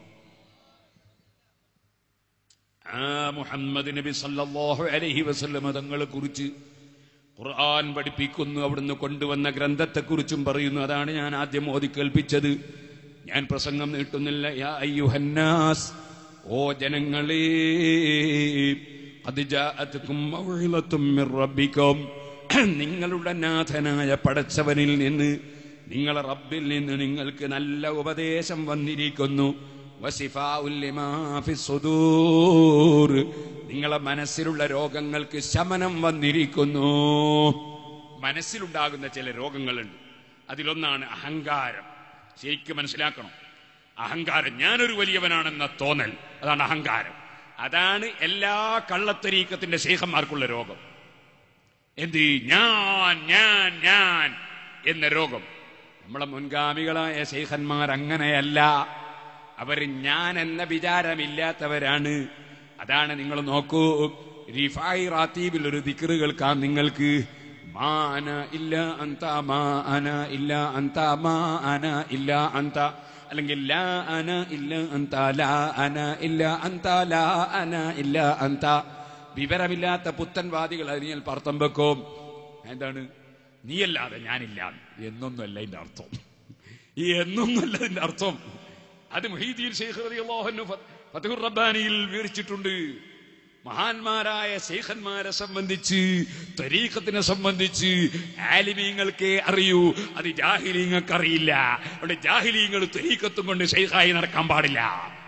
ആ മുഹമ്മദ് നബി സല്ലല്ലാഹു അലൈഹി വസല്ലമ തങ്ങളെ കുറിച്ച് ഖുർആൻ പഠിപ്പിക്കുന്നു അവിടുന്ന് കൊണ്ടുവന്ന ഗ്രന്ഥത്തെക്കുറിച്ചും പറയുന്നു അതാണ് ഞാൻ ആദ്യം ഓതി കേൾപ്പിച്ചത് ഞാൻ പ്രസംഗം നീട്ടുന്നില്ല യാ അയ്യുഹന്നാസ് ഓ ജനങ്ങളെ അത് ജാഅത്കും മൗഇളത്തും മിർ റബ്ബിക്കും നിങ്ങളുടെ നാഥനായ പടച്ചവനിൽ നിന്ന് നിങ്ങളെ റബ്ബിൽ നിന്ന് നിങ്ങൾക്ക് നല്ല ഉപദേശം വന്നിരിക്കുന്നു വസിഫാഉൽ ലിമാ ഫിസ് സുദൂർ. നിങ്ങളെ മനസ്സിലുള്ള രോഗങ്ങൾക്ക് ശമനം വന്നിരിക്കുന്നു മനസ്സിലുണ്ടാകുന്ന ചില രോഗങ്ങളുണ്ട് അതിലൊന്നാണ് അഹങ്കാരം ശരിക്കും മനസ്സിലാക്കണം അഹങ്കാരം ഞാനൊരു വലിയവനാണെന്ന തോന്നൽ അതാണ് അഹങ്കാരം അതാണ് എല്ലാ കള്ളത്തരീക്കത്തിന്റെ ശേഖന്മാർക്കുള്ള രോഗം എന്ത് ഞാൻ ഞാൻ ഞാൻ എന്ന രോഗം നമ്മളെ മുൻഗാമികളായ ശേഖന്മാർ അങ്ങനെയല്ല അവർ ഞാൻ എന്ന വിചാരമില്ലാത്തവരാണ് അതാണ് നിങ്ങൾ നോക്കൂ റിഫായി റാത്തീബിൽ ഒരു ദിക്റ് കേൾക്കാം നിങ്ങൾക്ക് മാ അന ഇല്ല അന്ത മാ അന ഇല്ല അന്ത മാ അന ഇല്ല അന്ത അല്ലെങ്കിൽ ലാ അന ഇല്ല അന്ത ലാ അന ഇല്ല അന്ത ലാ അന ഇല്ല അന്ത വിവരമില്ലാത്ത പുത്തൻവാദികൾ അതിന് അർത്ഥം വെക്കും എന്താണ് നീയല്ലാതെ ഞാനില്ല എന്നൊന്നുമല്ല ഇതിന്റെ അർത്ഥം ഈ എന്നൊന്നുമല്ല ഇതിന്റെ അർത്ഥം അത് മൊഹീദ്ദീൻ ശൈഖ് റളിയല്ലാഹു അൻഹു ഫതഹുർ റബ്ബാനിയിൽ വിവരിച്ചിട്ടുണ്ട് മഹാന്മാരായ ശൈഖന്മാരെ സംബന്ധിച്ച് തരീഖത്തിനെ സംബന്ധിച്ച് ആലിമീങ്ങൾക്കേ അറിയൂ അത് ജാഹിലീങ്ങൾക്ക് അറിയില്ല അവിടെ ജാഹിലീങ്ങൾ തരീഖത്തും കൊണ്ട് ശൈഖായി നടക്കാൻ പാടില്ല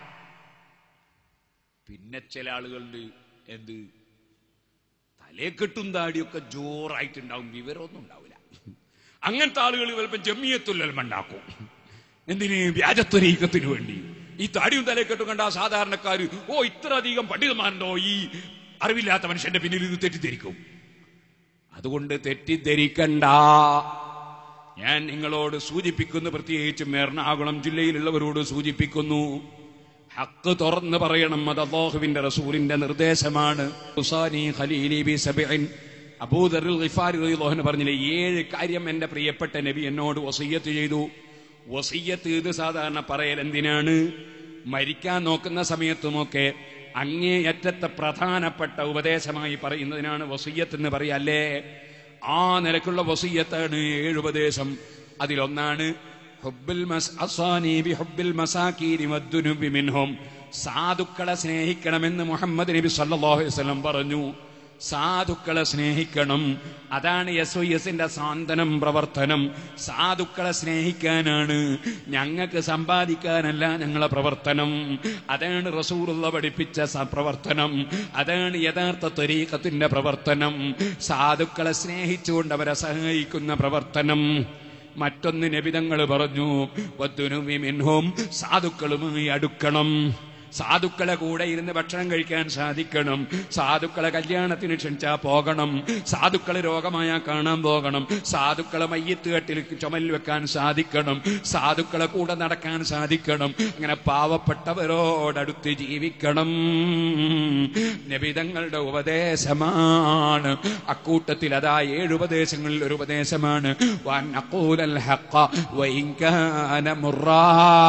പിന്നെ ചില ആളുകളുണ്ട് എന്ത് തലേക്കെട്ടും താടിയൊക്കെ ജോറായിട്ടുണ്ടാവും വിവരമൊന്നും ഉണ്ടാവില്ല അങ്ങനത്തെ ആളുകൾ ചിലപ്പോൾ ജമ്മിയത്തുല്ലൽമ ഉണ്ടാക്കും എന്തിന് വ്യാജത്വരീക്കത്തിന് വേണ്ടി ഈ താടിയും തലേക്കെട്ടും കണ്ട ആ സാധാരണക്കാർ ഓ ഇത്ര അധികം പണ്ഡിതന്മാരുണ്ടോ ഈ അറിവില്ലാത്ത മനുഷ്യന്റെ പിന്നിൽ ഇത് തെറ്റിദ്ധരിക്കും അതുകൊണ്ട് തെറ്റിദ്ധരിക്കണ്ട ഞാൻ നിങ്ങളോട് സൂചിപ്പിക്കുന്നു പ്രത്യേകിച്ചും എറണാകുളം ജില്ലയിലുള്ളവരോട് സൂചിപ്പിക്കുന്നു ഹക്ക് തുറന്ന് പറയണം അത് അള്ളാഹുവിന്റെ റസൂലിന്റെ നിർദ്ദേശമാണ് ഹുസാനി ഖലീലി ബി സബിഇൻ അബൂദറുൽ ഗിഫാരി റളിയല്ലാഹു അൻഹു പറഞ്ഞില്ലേ ഏഴ് കാര്യം എന്റെ പ്രിയപ്പെട്ട നബി എന്നോട് വസയ്യത്ത് ചെയ്തു വസയ്യത്ത് ഇത് സാധാരണ പറയൽ എന്തിനാണ് മരിക്കാൻ നോക്കുന്ന സമയത്തുമൊക്കെ അങ്ങേയറ്റത്തെ പ്രധാനപ്പെട്ട ഉപദേശമായി പറയുന്നതിനാണ് വസയ്യത്ത് എന്ന് പറയല്ലേ ആ നിലക്കുള്ള വസയ്യത്താണ് ഏഴുപദേശം അതിലൊന്നാണ് ഹുബ്ബുൽ മസ് അസാനി ബി ഹുബ്ബിൽ മസാകീനി വദ്ദുനുബി മിൻഹും സാധുക്കളെ സ്നേഹിക്കണമെന്ന് മുഹമ്മദ് നബി സല്ലല്ലാഹു അലൈഹി വസല്ലം പറഞ്ഞു സാധുക്കളെ സ്നേഹിക്കണം അതാണ് എസ് ഒ എസിന്റെ സാന്ത്വനം പ്രവർത്തനം സാധുക്കളെ സ്നേഹിക്കാനാണ് ഞങ്ങൾക്ക് സമ്പാദിക്കാനല്ല ഞങ്ങളെ പ്രവർത്തനം അതാണ് റസൂറുള്ള പഠിപ്പിച്ച സ- പ്രവർത്തനം അതാണ് യഥാർത്ഥ ത്വരീക്കത്തിന്റെ പ്രവർത്തനം സാധുക്കളെ സ്നേഹിച്ചുകൊണ്ട് അവരെ സഹായിക്കുന്ന പ്രവർത്തനം മറ്റൊന്ന് നബിതങ്ങൾ പറഞ്ഞു വദ്ദുനുബി മിൻഹും സാധുക്കളുമായി അടുക്കണം സാധുക്കളെ കൂടെ ഇരുന്ന് ഭക്ഷണം കഴിക്കാൻ സാധിക്കണം സാധുക്കളെ കല്യാണത്തിന് ക്ഷണിച്ചാൽ പോകണം സാധുക്കളെ രോഗമായാൽ കാണാൻ പോകണം സാധുക്കളെ മയ്യത്ത് കെട്ടിൽ ചുമൽ വെക്കാൻ സാധിക്കണം സാധുക്കളെ കൂടെ നടക്കാൻ സാധിക്കണം അങ്ങനെ പാവപ്പെട്ടവരോടടുത്ത് ജീവിക്കണം നബിതങ്ങളുടെ ഉപദേശമാണ് അക്കൂട്ടത്തിൽ അതാ ഏഴ് ഉപദേശങ്ങളിൽ ഒരു ഉപദേശമാണ് വൻ അഖൂലൽ ഹഖ വഇൻ കാന മുറാ.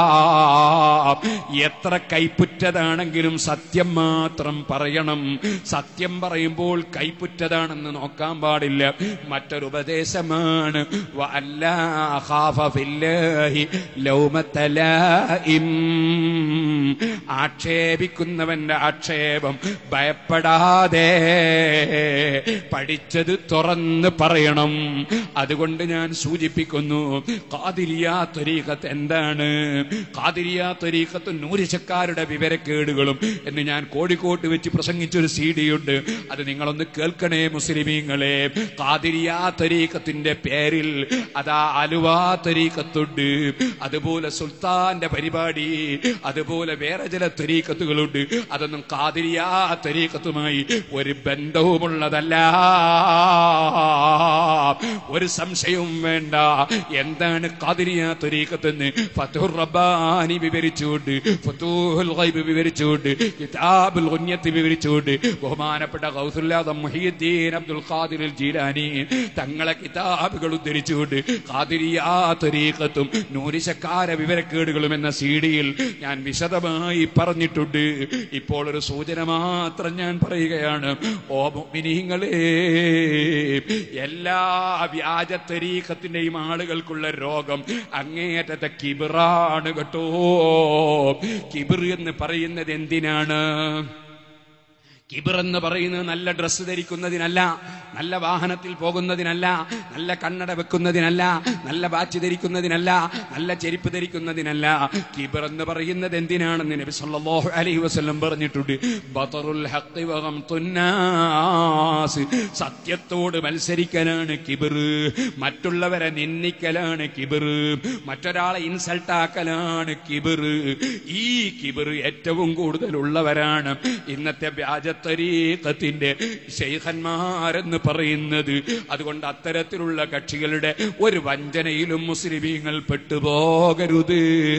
എത്ര കൈപ്പുറ്റതാണെങ്കിലും സത്യം മാത്രം പറയണം സത്യം പറയുമ്പോൾ കൈപ്പുറ്റതാണെന്ന് നോക്കാൻ പാടില്ല മറ്റൊരു ഉപദേശമാണ് വഅല്ലാ ഖാഫ ഫില്ലാഹി ലൗമത്ത ലായിം. ആക്ഷേപിക്കുന്നവന്റെ ആക്ഷേപം ഭയപ്പെടാതെ പഠിച്ചത് തുറന്ന് പറയണം അതുകൊണ്ട് ഞാൻ സൂചിപ്പിക്കുന്നു കാതിരിയാ ത്വരീഖത്ത് എന്താണ് കാതിരിയാ ത്വരീഖത്ത് നൂരിശക്കാരുടെ വിവരക്കേടുകളും എന്ന് ഞാൻ കോഴിക്കോട്ട് വെച്ച് പ്രസംഗിച്ചൊരു സി ഡി ഉണ്ട് അത് നിങ്ങളൊന്ന് കേൾക്കണേ മുസ്ലിമീങ്ങളെ കാതിരിയാ ത്വരീഖത്തിന്റെ പേരിൽ അതാ അലുവാ ത്വരീഖത്തുണ്ട് അതുപോലെ സുൽത്താന്റെ പരിപാടി അതുപോലെ വേറെ ചില ത്വരീഖത്തുകളുണ്ട് അതൊന്നും കാതിരിയാ ത്വരീഖത്തുമായി ഒരു ബന്ധവുമുള്ളതല്ല ഒരു സംശയവും വേണ്ട എന്താണ് കാതിരിയ ത്വരീഖത്തെന്ന് ഫത്തുർ റബ്ബാനി വിവരിച്ചുകൊണ്ട് ഫത്തൂഹുൽ ഗൈബ് വിവരിച്ചുകൊണ്ട് കിതാബുൽ ഗുന്യത്ത് വിവരിച്ചുകൊണ്ട് ബഹുമാനപ്പെട്ട ഗൗസുല്ലാദം മുഹിയുദ്ദീൻ അബ്ദുൽ ഖാദിർ ജീലാനി തങ്ങളെ കിതാബുകൾ ഉദ്ധരിച്ചുകൊണ്ട് ഖാദിരിയാ ത്വരീഖത്തും നൂരിശക്കാര വിവരക്കേടുകളും എന്ന സീഡിയിൽ ഞാൻ വിശദമായി പറഞ്ഞിട്ടുണ്ട് ഇപ്പോൾ ഒരു സൂചന മാത്രം ഞാൻ പറയുകയാണ് ഓ മുഅ്മിനീങ്ങളെ എല്ലാ വ്യാജ തരീഖത്തിന്റെയും ആളുകൾക്കുള്ള രോഗം അങ്ങേയറ്റത്തെ കിബിറാണ് കേട്ടോ കിബിർ എന്ന് പറയുന്നത് എന്തിനാണ് കിബിർ എന്ന് പറയുന്നത് നല്ല ഡ്രസ്സ് ധരിക്കുന്നതിനല്ല നല്ല വാഹനത്തിൽ പോകുന്നതിനല്ല നല്ല കണ്ണട വെക്കുന്നതിനല്ല നല്ല വാച്ച് ധരിക്കുന്നതിനല്ല നല്ല ചെരുപ്പ് ധരിക്കുന്നതിനല്ല കിബിർ എന്ന് പറയുന്നത് എന്തിനാണെന്ന് നബി സല്ലല്ലാഹു അലൈഹി വസല്ലം പറഞ്ഞിട്ടുണ്ട് ബതറുൽ ഹഖ് വഗംതുൻ നാസ് സത്യത്തോട് മത്സരിക്കലാണ് കിബിർ മറ്റുള്ളവരെ നിന്ദിക്കലാണ് കിബിർ മറ്റൊരാളെ ഇൻസൾട്ട് ആക്കലാണ് കിബിർ ഈ കിബിർ ഏറ്റവും കൂടുതലുള്ളവരാണ് ഇന്നത്തെ വ്യാജത്തരീക്കത്തിന്റെ ശൈഖന്മാരെന്ന് പറയുന്നത് അതുകൊണ്ട് അത്തരത്തിലുള്ള കക്ഷികളുടെ ഒരു വഞ്ചനയിലും മുസ്ലിമീങ്ങൾ പെട്ടുപോകരുത്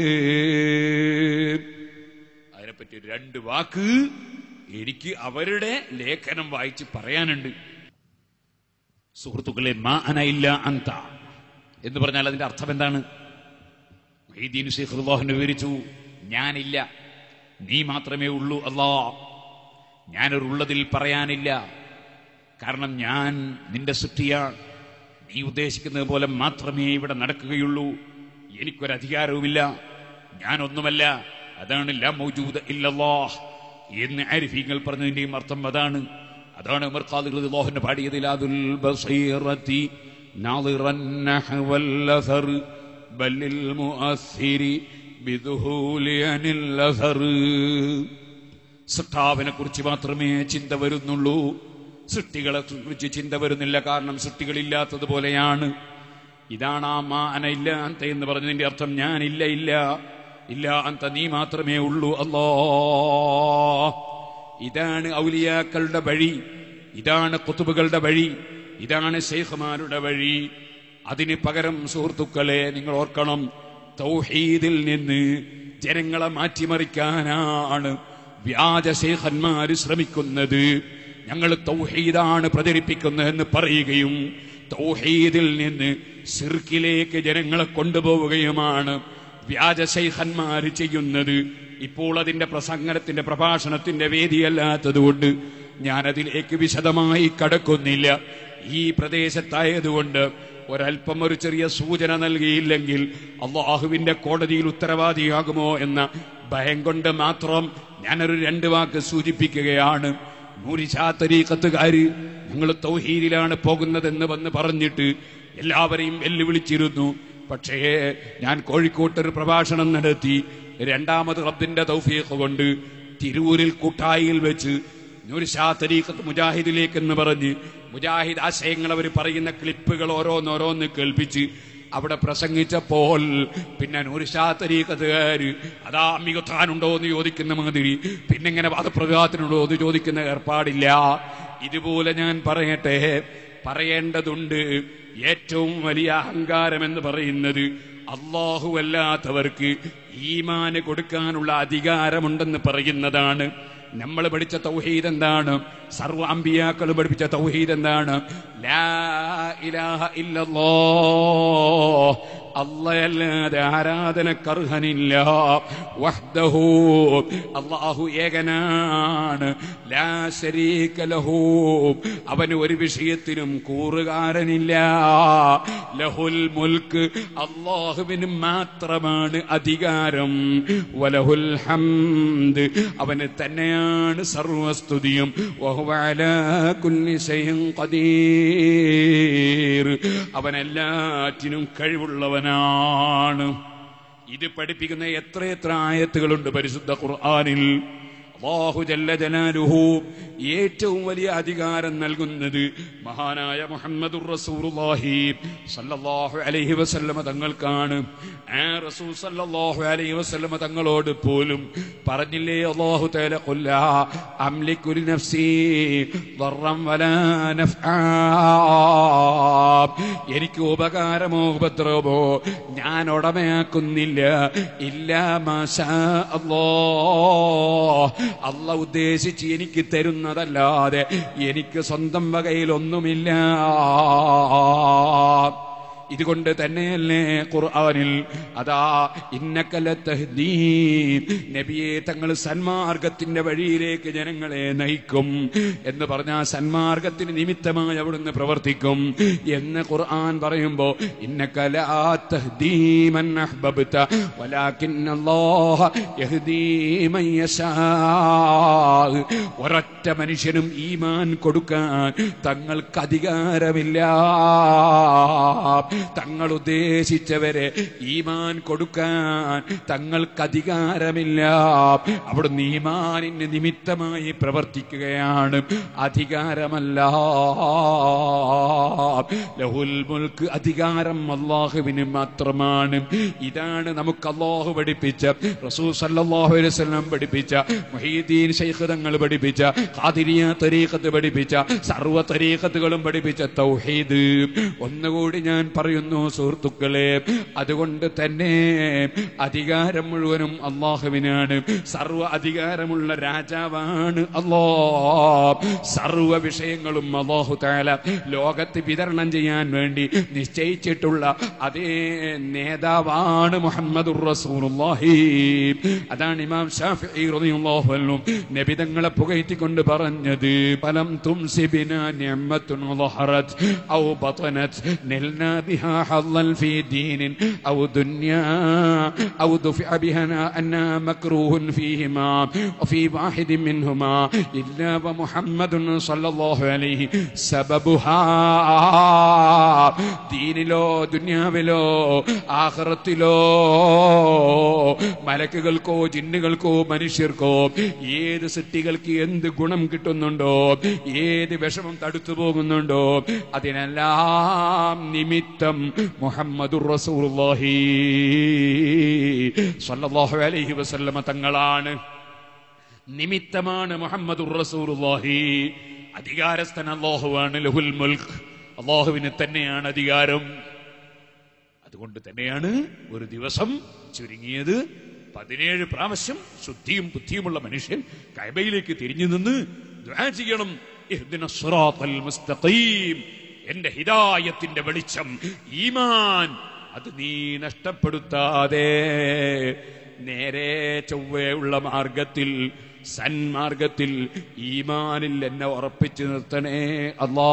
അതിനെപ്പറ്റി ഒരു രണ്ട് വാക്ക് എനിക്ക് അവരുടെ ലേഖനം വായിച്ച് പറയാനുണ്ട് സുഹൃത്തുക്കളെ മാ അനയില്ല അന്ത എന്ന് പറഞ്ഞാൽ അതിന്റെ അർത്ഥം എന്താണ് മൊഹീദ്ദീൻ ശൈഖ് അള്ളാഹുവിനെ വിവരിച്ചു ഞാനില്ല നീ മാത്രമേ ഉള്ളൂ അല്ലാ ഞാനൊരുള്ളതിൽ പറയാനില്ല കാരണം ഞാൻ നിന്റെ സൃഷ്ടിയാണ് നീ ഉദ്ദേശിക്കുന്നത് പോലെ മാത്രമേ ഇവിടെ നടക്കുകയുള്ളൂ എനിക്കൊരധികാരവുമില്ല ഞാനൊന്നുമല്ല അതാണ് ലാ മൗജൂദ ഇല്ലല്ലാഹ് എന്ന് ആരിഫീങ്ങൾ പറഞ്ഞതിന്റെയും അർത്ഥം അതാണ് അതാണ് ഉമർ ഖാദിർ റളിയല്ലാഹു പാടിയത് ലാദുൽ ബസീറത്തി നാദിറൻ നഹ്വൽ അസർ ബല്ലിൽ മുഅസ്സിരി ബിദുഹൂലി അനിൽ അസർ സൃഷ്ടാവിനെ കുറിച്ച് മാത്രമേ ചിന്ത വരുന്നുള്ളൂ സൃഷ്ടികളെ കുറിച്ച് ചിന്ത വരുന്നില്ല കാരണം സൃഷ്ടികളില്ലാത്തതുപോലെയാണ് ഇതാണ് ആ മാ അന ഇല്ല അന്ത എന്ന് പറഞ്ഞതിന്റെ അർത്ഥം ഞാനില്ല ഇല്ല ഇല്ല അന്ത നീ മാത്രമേ ഉള്ളൂ അല്ലോ ഇതാണ് ഔലിയാക്കളുടെ വഴി ഇതാണ് കുത്തുബുകളുടെ വഴി ഇതാണ് ശൈഖമാരുടെ വഴി അതിന് പകരം സുഹൃത്തുക്കളെ നിങ്ങൾ ഓർക്കണം തൗഹീദിൽ നിന്ന് ജനങ്ങളെ മാറ്റിമറിക്കാനാണ് വ്യാജ ശേഖന്മാര് ശ്രമിക്കുന്നത് ഞങ്ങൾ തൗഹീദാണ് പ്രചരിപ്പിക്കുന്നതെന്ന് പറയുകയും തൗഹീദിൽ നിന്ന് സിർക്കിലേക്ക് ജനങ്ങളെ കൊണ്ടുപോവുകയുമാണ് വ്യാജ ശൈഖന്മാര് ചെയ്യുന്നത് ഇപ്പോൾ അതിന്റെ പ്രസംഗനത്തിന്റെ പ്രഭാഷണത്തിന്റെ വേദിയല്ലാത്തതുകൊണ്ട് ഞാനതിലേക്ക് വിശദമായി കടക്കുന്നില്ല ഈ പ്രദേശത്തായതുകൊണ്ട് ഒരല്പം ഒരു ചെറിയ സൂചന നൽകിയില്ലെങ്കിൽ അള്ളാഹുവിന്റെ കോടതിയിൽ ഉത്തരവാദിയാകുമോ എന്ന ഭയം കൊണ്ട് മാത്രം ഞാനൊരു രണ്ട് വാക്ക് സൂചിപ്പിക്കുകയാണ് നൂരിശാ തരീക്കത്തുകാര് ഞങ്ങൾ തൗഹീദിലാണ് പോകുന്നതെന്ന് വന്ന് പറഞ്ഞിട്ട് എല്ലാവരെയും വെല്ലുവിളിച്ചിരുന്നു പക്ഷേ ഞാൻ കോഴിക്കോട്ട് ഒരു പ്രഭാഷണം നടത്തി രണ്ടാമത് റബ്ബിന്റെ തൗഫീഖ് കൊണ്ട് തിരൂരിൽ കൂട്ടായിൽ വെച്ച് നൂർഷാ തരീഖത്ത് മുജാഹിദിലേക്ക് എന്ന് പറഞ്ഞ് മുജാഹിദ് ആശയങ്ങൾ അവർ പറയുന്ന ക്ലിപ്പുകൾ ഓരോന്നോരോന്ന് കേൾപ്പിച്ച് അവിടെ പ്രസംഗിച്ചപ്പോൾ പിന്നെ നൂർഷാ തരീഖത്തുകാര് അതാ മികത്താനുണ്ടോ എന്ന് ചോദിക്കുന്ന മാതിരി പിന്നെ ഇങ്ങനെ വാദപ്രതിവാദത്തിനുണ്ടോ എന്ന് ചോദിക്കുന്ന ഏർപ്പാടില്ല ഇതുപോലെ ഞാൻ പറയട്ടെ പറയേണ്ടതുണ്ട് ഏറ്റവും വലിയ അഹങ്കാരം എന്ന് പറയുന്നത് അല്ലാഹുവല്ലാത്തവർക്ക് ഈമാന് കൊടുക്കാനുള്ള അധികാരമുണ്ടെന്ന് പറയുന്നതാണ് നമ്മൾ പഠിച്ച തൗഹീദ് എന്താണ് സർവ അമ്പിയാക്കൾ പഠിപ്പിച്ച തൗഹീദ് എന്താണ് ലാ ഇലാഹ ഇല്ലല്ലോ അല്ലയല്ലാതെ ആരാധനക്കർഹനില്ല വഹ്ദഹു അല്ലാഹു ഏകനാണ് ലാ ശരീക ലഹു അവന് ഒരു വിഷയത്തിനും കൂറുകാരനില്ല ലഹുൽ മുൽക്ക് അള്ളാഹുവിന് മാത്രമാണ് അധികാരം വലഹുൽ ഹംദ് അവന് തന്നെയാണ് സർവസ്തുതിയും വഹുവ അലാ കുല്ലി ശൈഇൻ ഖദീർ അവൻ എല്ലാറ്റിനും കഴിവുള്ളവനാണ് ഇത് പഠിപ്പിക്കുന്ന എത്രയെത്ര ആയത്തുകളുണ്ട് പരിശുദ്ധ ഖുർആനിൽ അല്ലാഹു ജല്ല ജലാലുഹു ഏറ്റവും വലിയ അധികാരം നൽകുന്നത് മഹാനായ മുഹമ്മദുർ റസൂലുള്ളാഹി സല്ലല്ലാഹു അലൈഹി വസല്ലമ തങ്ങൾക്കാണ് ആ റസൂൽ സല്ലല്ലാഹു അലൈഹി വസല്ലമ തങ്ങളോട് പോലും പറഞ്ഞില്ലേ അല്ലാഹു തആല ഖുല്ല അംലികു നഫ്സി ضرا വലാ നഫ്ആ എനിക്ക് ഉപകാരമോ ഉപദ്രവമോ ഞാൻ ഉടമയാക്കുന്നില്ല ഇല്ല മാഷാ അല്ലാ അല്ല ഉദ്ദേശിച്ച് എനിക്ക് തരുന്നതല്ലാതെ എനിക്ക് സ്വന്തം വകയിൽ ഒന്നുമില്ല ഇതുകൊണ്ട് തന്നെയല്ലേ ഖുർആനിൽ അതാ ഇന്നക്കല നബിയെ തങ്ങൾ സന്മാർഗത്തിന്റെ വഴിയിലേക്ക് ജനങ്ങളെ നയിക്കും എന്ന് പറഞ്ഞാൽ സന്മാർഗത്തിന് നിമിത്തമായി അവിടുന്ന് പ്രവർത്തിക്കും എന്ന് ഖുർആൻ പറയുമ്പോ ഇന്നക്കല ഒരൊറ്റ മനുഷ്യനും ഈമാൻ കൊടുക്കാൻ തങ്ങൾക്ക് അധികാരമില്ല തങ്ങൾ ഉദ്ദേശിച്ചവരെ ഈമാൻ കൊടുക്കാൻ തങ്ങൾക്ക് അധികാരമില്ല അവിടുന്ന് ഈമാനിന് നിമിത്തമായി പ്രവർത്തിക്കുകയാണ് അധികാരമല്ല ലഹുൽ മുൽക്ക് അധികാരം അള്ളാഹുവിന് മാത്രമാണ് ഇതാണ് നമുക്ക് അള്ളാഹു പഠിപ്പിച്ച റസൂൽ സല്ലല്ലാഹു അലൈഹി വസല്ലം പഠിപ്പിച്ച മുഹീദ്ദീൻ ശൈഖ് തങ്ങൾ പഠിപ്പിച്ച ഖാദിരിയ തരീഖത്ത് പഠിപ്പിച്ച സർവ്വ തരീഖത്തുകളും പഠിപ്പിച്ച തൗഹീദ് ഒന്നുകൂടി ഞാൻ പറയുന്നു സുഹൃത്തുക്കളെ അതുകൊണ്ട് തന്നെ അധികാരം മുഴുവനും അള്ളാഹുവിനാണ് സർവ അധികാരമുള്ള രാജാവാണ് അള്ളാ സർവ വിഷയങ്ങളും അള്ളാഹു താല ലോകത്ത് വിതരണം ചെയ്യാൻ വേണ്ടി നിശ്ചയിച്ചിട്ടുള്ള അതേ നേതാവാണ് മുഹമ്മദുർ റസൂലുള്ളാഹി അതാണ് ഇമാം ഷാഫിഈ റളിയല്ലാഹു അൻഹു നബി തങ്ങളെ പുകഴ്ത്തിക്കൊണ്ട് പറഞ്ഞത് ഫലം തുംസിബിന നിഅമത്തുൻ ളഹറത് ഔ ബതനത് نلنا بها حظا في دين أو دنيا أو دفع بها أن مكروه فيهما وفي واحد منهما إلا ومحمد صلى الله عليه سببها ദീനിലോ ദുന്യാവിലോ ആഹ്റത്തിലോ മലക്കുകൾക്കോ ജിന്നുകൾക്കോ മനുഷ്യർക്കോ ഏത് സൃഷ്ടികൾക്ക് എന്ത് ഗുണം കിട്ടുന്നുണ്ടോ ഏത് വിഷമം തടുത്തു പോകുന്നുണ്ടോ അതിനെല്ലാം നിമിത്തം മുഹമ്മദുർ റസൂലുള്ളാഹി സ്വല്ലല്ലാഹു അലൈഹി വസല്ലമ തങ്ങളാണ് നിമിത്തമാണ് മുഹമ്മദുർ റസൂലുള്ളാഹി അധികാരസ്ഥൻ അല്ലാഹുവാണ് ലഹുൽ മുൽക്ക് അള്ളാഹുവിന് തന്നെയാണ് അധികാരം അതുകൊണ്ട് തന്നെയാണ് ഒരു ദിവസം ചുരുങ്ങിയത് പതിനേഴ് പ്രാവശ്യം ശുദ്ധിയും ബുദ്ധിയുമുള്ള മനുഷ്യൻ കൈബയിലേക്ക് തിരിഞ്ഞു നിന്ന് ദുആ ചെയ്യണം ഇഹ്ദിന സിറാത്തൽ മുസ്തഖീം എന്റെ ഹിദായത്തിന്റെ വെളിച്ചം ഈമാൻ അത് നീ നഷ്ടപ്പെടുത്താതെ നേരെ ചൊവ്വയുള്ള മാർഗത്തിൽ സന്മാർഗത്തിൽ ഈമാനിൽ എന്നെ ഉറപ്പിച്ചു നിർത്തണേ അല്ലാ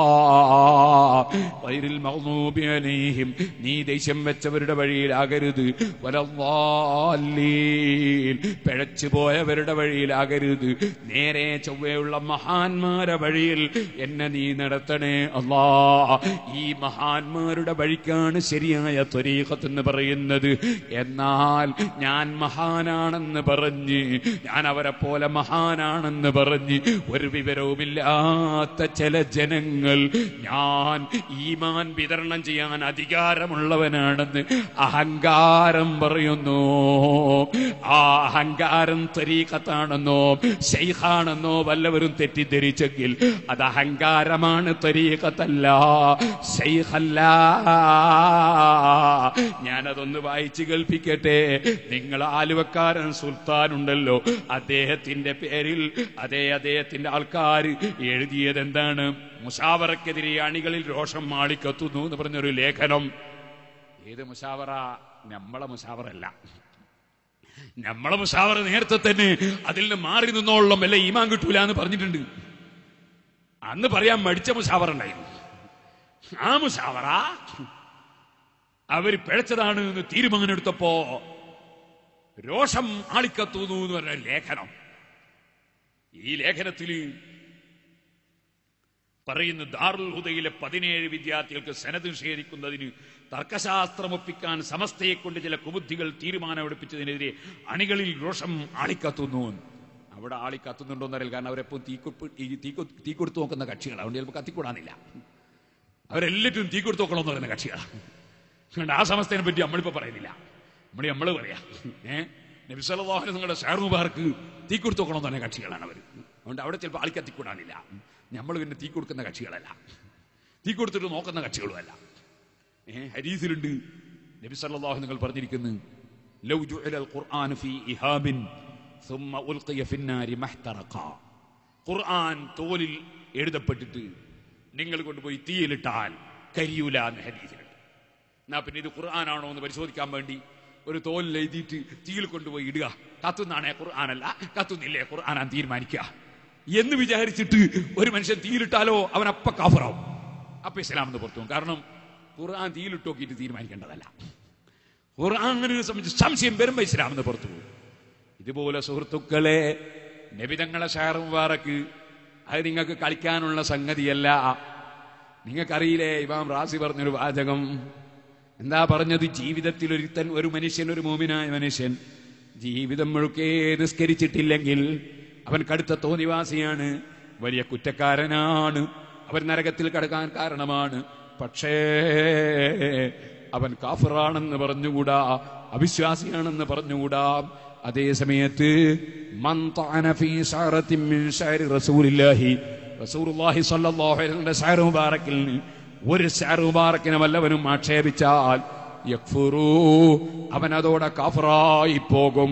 വൈരിൽ മഗ്നൂബി അലൈഹിം നീ ദേഷ്യം വെച്ചവരുടെ വഴിയിലാകരുത് വലല്ലാലീൻ പിഴച്ചു പോയവരുടെ വഴിയിലാകരുത് നേരെ ചൊവ്വയുള്ള മഹാന്മാരെ വഴിയിൽ എന്നെ നീ നടത്തണേ അല്ലാ ഈ മഹാന്മാരുടെ വഴിക്കാണ് ശരിയായ ത്വരീഖത്ത് എന്ന് പറയുന്നത് എന്നാൽ ഞാൻ മഹാനാണെന്ന് പറഞ്ഞ് ഞാൻ അവരെ പോലെ മഹാനാണെന്ന് പറഞ്ഞ് ഒരു വിവരവുമില്ലാത്ത ചില ജനങ്ങൾ ഞാൻ ഈമാൻ വിതരണം ചെയ്യാൻ അധികാരമുള്ളവനാണെന്ന് അഹങ്കാരം പറയുന്നു ആ അഹങ്കാരം തരീഖത്താണെന്നോ ശൈഖാണെന്നോ വല്ലവരും തെറ്റിദ്ധരിച്ചെങ്കിൽ അത് അഹങ്കാരമാണ് തരീഖത്തല്ല ശൈഖല്ല ഞാനതൊന്ന് വായിച്ചു കേൾപ്പിക്കട്ടെ നിങ്ങൾ ആലുവക്കാരൻ സുൽത്താൻ ഉണ്ടല്ലോ അദ്ദേഹത്തിന്റെ പേരിൽ അതേ അദ്ദേഹത്തിന്റെ ആൾക്കാർ എഴുതിയത് എന്താണ് മുഷാവറക്കെതിരെ അണികളിൽ രോഷം മാളിക്കത്തുന്നു എന്ന് പറഞ്ഞൊരു ലേഖനം ഏത് മുഷാവറ നമ്മളെ മുഷാവറല്ല നമ്മളെ മുഷാവറ നേരത്തെ തന്നെ അതിൽ നിന്ന് മാറി നിന്നോളം വല്ല ഈമാൻ കിട്ടൂല എന്ന് പറഞ്ഞിട്ടുണ്ട് അന്ന് പറയാൻ മടിച്ച മുഷാവറ ഉണ്ടായിരുന്നു ആ മുഷാവറ അവർ പിഴച്ചതാണ് എന്ന് തീരുമാനമെടുത്തപ്പോ രോഷം ആളിക്കത്തുന്നു എന്ന് പറഞ്ഞ ലേഖനം ഈ ലേഖനത്തിൽ പറയുന്ന ദാറുൽ ഹുദയിലെ പതിനേഴ് വിദ്യാർത്ഥികൾക്ക് സനത് നിഷേധിക്കുന്നതിന് തർക്കശാസ്ത്രം ഒപ്പിക്കാൻ സമസ്തയെ കൊണ്ട് ചില കുബുദ്ധികൾ തീരുമാനമെടുപ്പിച്ചതിനെതിരെ അണികളിൽ രോഷം ആളിക്കത്തുന്നു എന്ന്. അവിടെ ആളിക്കത്തുന്നുണ്ടോന്നറിയില്ല കാരണം അവരെപ്പോ തീക്കൊപ്പ് ഈ തീക്കൊ തീ കൊടുത്തു നോക്കുന്ന കക്ഷികളാണ് അതുകൊണ്ട് ചിലപ്പോൾ കത്തിക്കൂടാനില്ല അവരെല്ലാറ്റും തീ കൊടുത്തു നോക്കണമെന്ന് പറയുന്ന കക്ഷികളാണ് അതുകൊണ്ട് ആ സമസ്തയെ പറ്റി നമ്മളിപ്പോ പറയുന്നില്ല നമ്മൾ നമ്മൾ പറയാ ഏ നബിസലാഹുന നിങ്ങളുടെ ഷാർ മുബാർക്ക് തീ കൊടുത്തു നോക്കണമെന്ന് പറഞ്ഞ കക്ഷികളാണ് അവർ അതുകൊണ്ട് അവിടെ ചിലപ്പോൾ ആൾക്ക് കത്തിക്കൂടാനില്ല നമ്മൾ പിന്നെ തീ കൊടുക്കുന്ന കക്ഷികളല്ല തീ കൊടുത്തിട്ട് നോക്കുന്ന കക്ഷികളുമല്ല ഏ ഹരീസിലുണ്ട് നബി സല്ലല്ലാഹു നിങ്ങൾ പറഞ്ഞിരിക്കുന്നു ലൗ ജുഇലൽ ഖുർആൻ ഫീ ഇഹാബിൻ ثم ഉൽഖിയ ഫിന്നാരി മഹ്തറഖ ഖുർആൻ തോലിൽ എഴുതപ്പെട്ടിട്ട് നിങ്ങൾ കൊണ്ടുപോയി തീയിലിട്ടാൽ കരിയൂല എന്ന് ഹദീസിലുണ്ട് എന്നാ പിന്നെ ഇത് ഖുർആനാണോ എന്ന് പരിശോധിക്കാൻ വേണ്ടി ഒരു തോലിൽ എഴുതിയിട്ട് തീയിൽ കൊണ്ടുപോയി ഇടുക കത്തുന്നാണേ ഖുർആനല്ല കത്തുന്നില്ലേ ഖുർആനാൻ തീരുമാനിക്കുക എന്ന് വിചാരിച്ചിട്ട് ഒരു മനുഷ്യൻ തീയിലിട്ടാലോ അവൻ അപ്പ കാഫറാവും അപ്പൊ ഇസ്ലാം എന്ന് പുറത്തു പോകും. കാരണം ഖുർആൻ തീയിലിട്ട് നോക്കിയിട്ട് തീരുമാനിക്കേണ്ടതല്ല ഖുർആനെ സംബന്ധിച്ച് സംശയം വരുമ്പോ ഇസ്ലാം എന്ന് പുറത്തു പോകും ഇതുപോലെ സുഹൃത്തുക്കളെ നബിതങ്ങളെ ഷാർ മുബാറക്ക് അത് നിങ്ങൾക്ക് കളിക്കാനുള്ള സംഗതിയല്ല നിങ്ങൾക്കറിയില്ലേ ഇമാം റാസി പറഞ്ഞൊരു വാചകം എന്താ പറഞ്ഞത് ജീവിതത്തിൽ ഒരുത്തൻ ഒരു മനുഷ്യൻ ഒരു മോമിനായ മനുഷ്യൻ ജീവിതം മുഴുക്കെ നിസ്കരിച്ചിട്ടില്ലെങ്കിൽ അവൻ കടുത്ത തോന്നിവാസിയാണ് വലിയ കുറ്റക്കാരനാണ് അവൻ നരകത്തിൽ കടക്കാൻ കാരണമാണ് പക്ഷേ അവൻ കാഫറാണെന്ന് പറഞ്ഞുകൂടാ അവിശ്വാസിയാണെന്ന് പറഞ്ഞുകൂടാ അതേ സമയത്ത് മൻ തഅന ഫീ ശഅറത്തിൻ മിൻ ശഅരി റസൂലില്ലാഹി റസൂലുള്ളാഹി സ്വല്ലല്ലാഹു അലൈഹി വസല്ലം ശഅർ മുബാറക്കിൽ ഒരു ശഅർ മുബാറക്കിനെ വല്ലവനും ആക്ഷേപിച്ചാൽ യക്ഫുറു അവൻ അതോടെ കാഫറായി പോകും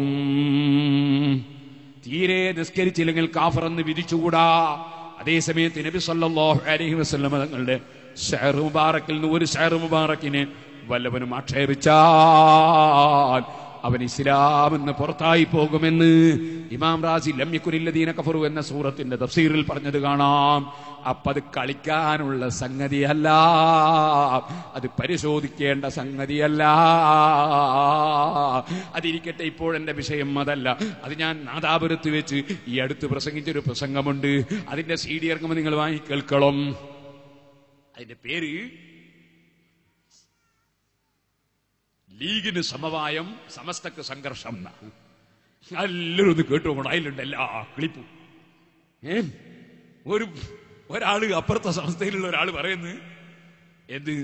തീരെ നിസ്കരിച്ചില്ലെങ്കിൽ കാഫർ എന്ന് വിധിച്ചുകൂടാ അതേസമയത്ത് നബി സല്ലല്ലാഹു അലൈഹി വസല്ലം തങ്ങളുടെ ഷഹർ മുബാറക്കിൽ നിന്ന് ഒരു ഷഹർ മുബാറക്കിനെ വല്ലവനും ആക്ഷേപിച്ചാൽ അവൻ ഇസ്ലാം എന്ന് പുറത്തായി പോകുമെന്ന് ഇമാം റാസി ലമ്യക്കുരില്ലദീന കഫറു എന്ന സൂറത്തിന്റെ തഫ്സീറിൽ പറഞ്ഞത് കാണാം അപ്പത് കളിക്കാനുള്ള സംഗതിയല്ല അത് പരിശോധിക്കേണ്ട സംഗതിയല്ല അതിരിക്കട്ടെ ഇപ്പോഴെന്റെ വിഷയം അതല്ല അത് ഞാൻ നാദാപുരത്ത് വെച്ച് ഈ അടുത്ത് പ്രസംഗിച്ചൊരു പ്രസംഗമുണ്ട് അതിന്റെ സി ഡി ഇറങ്ങുമ്പോൾ നിങ്ങൾ വാങ്ങി കേൾക്കണം അതിന്റെ പേര് ലീഗിന് സമവായം സമസ്തക്ക് സംഘർഷം എന്നാ. എല്ലാവരും ഒന്ന് കേട്ടുപോകണം അതിലുണ്ട് എല്ലാ ക്ലിപ്പും ഏ ഒരു ഒരാള് അപ്പുറത്തെ സംസ്ഥയിലുള്ള ഒരാൾ പറയുന്നു എന്ത്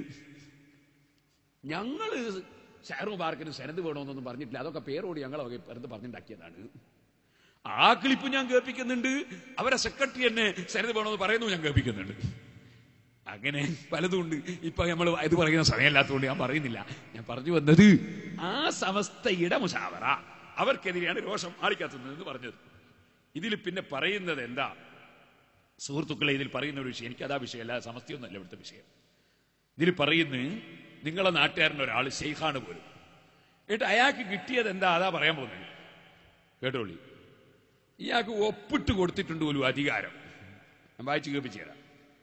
ഞങ്ങള് ഷെയർ മുബാർക്കിന് സെനത് വേണമെന്നൊന്നും പറഞ്ഞിട്ടില്ല അതൊക്കെ പേരോട് ഞങ്ങൾ വെറുതെ പറഞ്ഞുണ്ടാക്കിയതാണ് ആ ക്ലിപ്പ് ഞാൻ കേൾപ്പിക്കുന്നുണ്ട് അവരെ സെക്രട്ടറി എന്നെ സെനത് വേണമെന്ന് പറയുന്നു ഞാൻ കേൾപ്പിക്കുന്നുണ്ട് അങ്ങനെ പലതും ഉണ്ട് ഇപ്പൊ നമ്മൾ ഇത് പറയുന്ന സമയമല്ലാത്തതുകൊണ്ട് ഞാൻ പറയുന്നില്ല ഞാൻ പറഞ്ഞു വന്നത് ആ സമസ്തയുടെ മുഷാവറ അവർക്കെതിരെയാണ് രോഷം ആളിക്കത്തുന്നത് പറഞ്ഞത് ഇതിൽ പിന്നെ പറയുന്നത് എന്താ സുഹൃത്തുക്കളെ ഇതിൽ പറയുന്ന ഒരു വിഷയം എനിക്കതാ വിഷയമല്ല സമസ്തയൊന്നുമല്ല ഇവിടുത്തെ വിഷയം ഇതിൽ പറയുന്നു നിങ്ങളെ നാട്ടുകാരൻ ഒരാൾ ഷെയ്ഖാണ് പോലും എന്നിട്ട് അയാൾക്ക് കിട്ടിയത് എന്താ അതാ പറയാൻ പോകുന്നത് കേട്ടോളി ഇയാൾക്ക് ഒപ്പിട്ട് കൊടുത്തിട്ടുണ്ട് പോലും അധികാരം ഞാൻ വായിച്ചു കേൾപ്പിച്ചു തരാം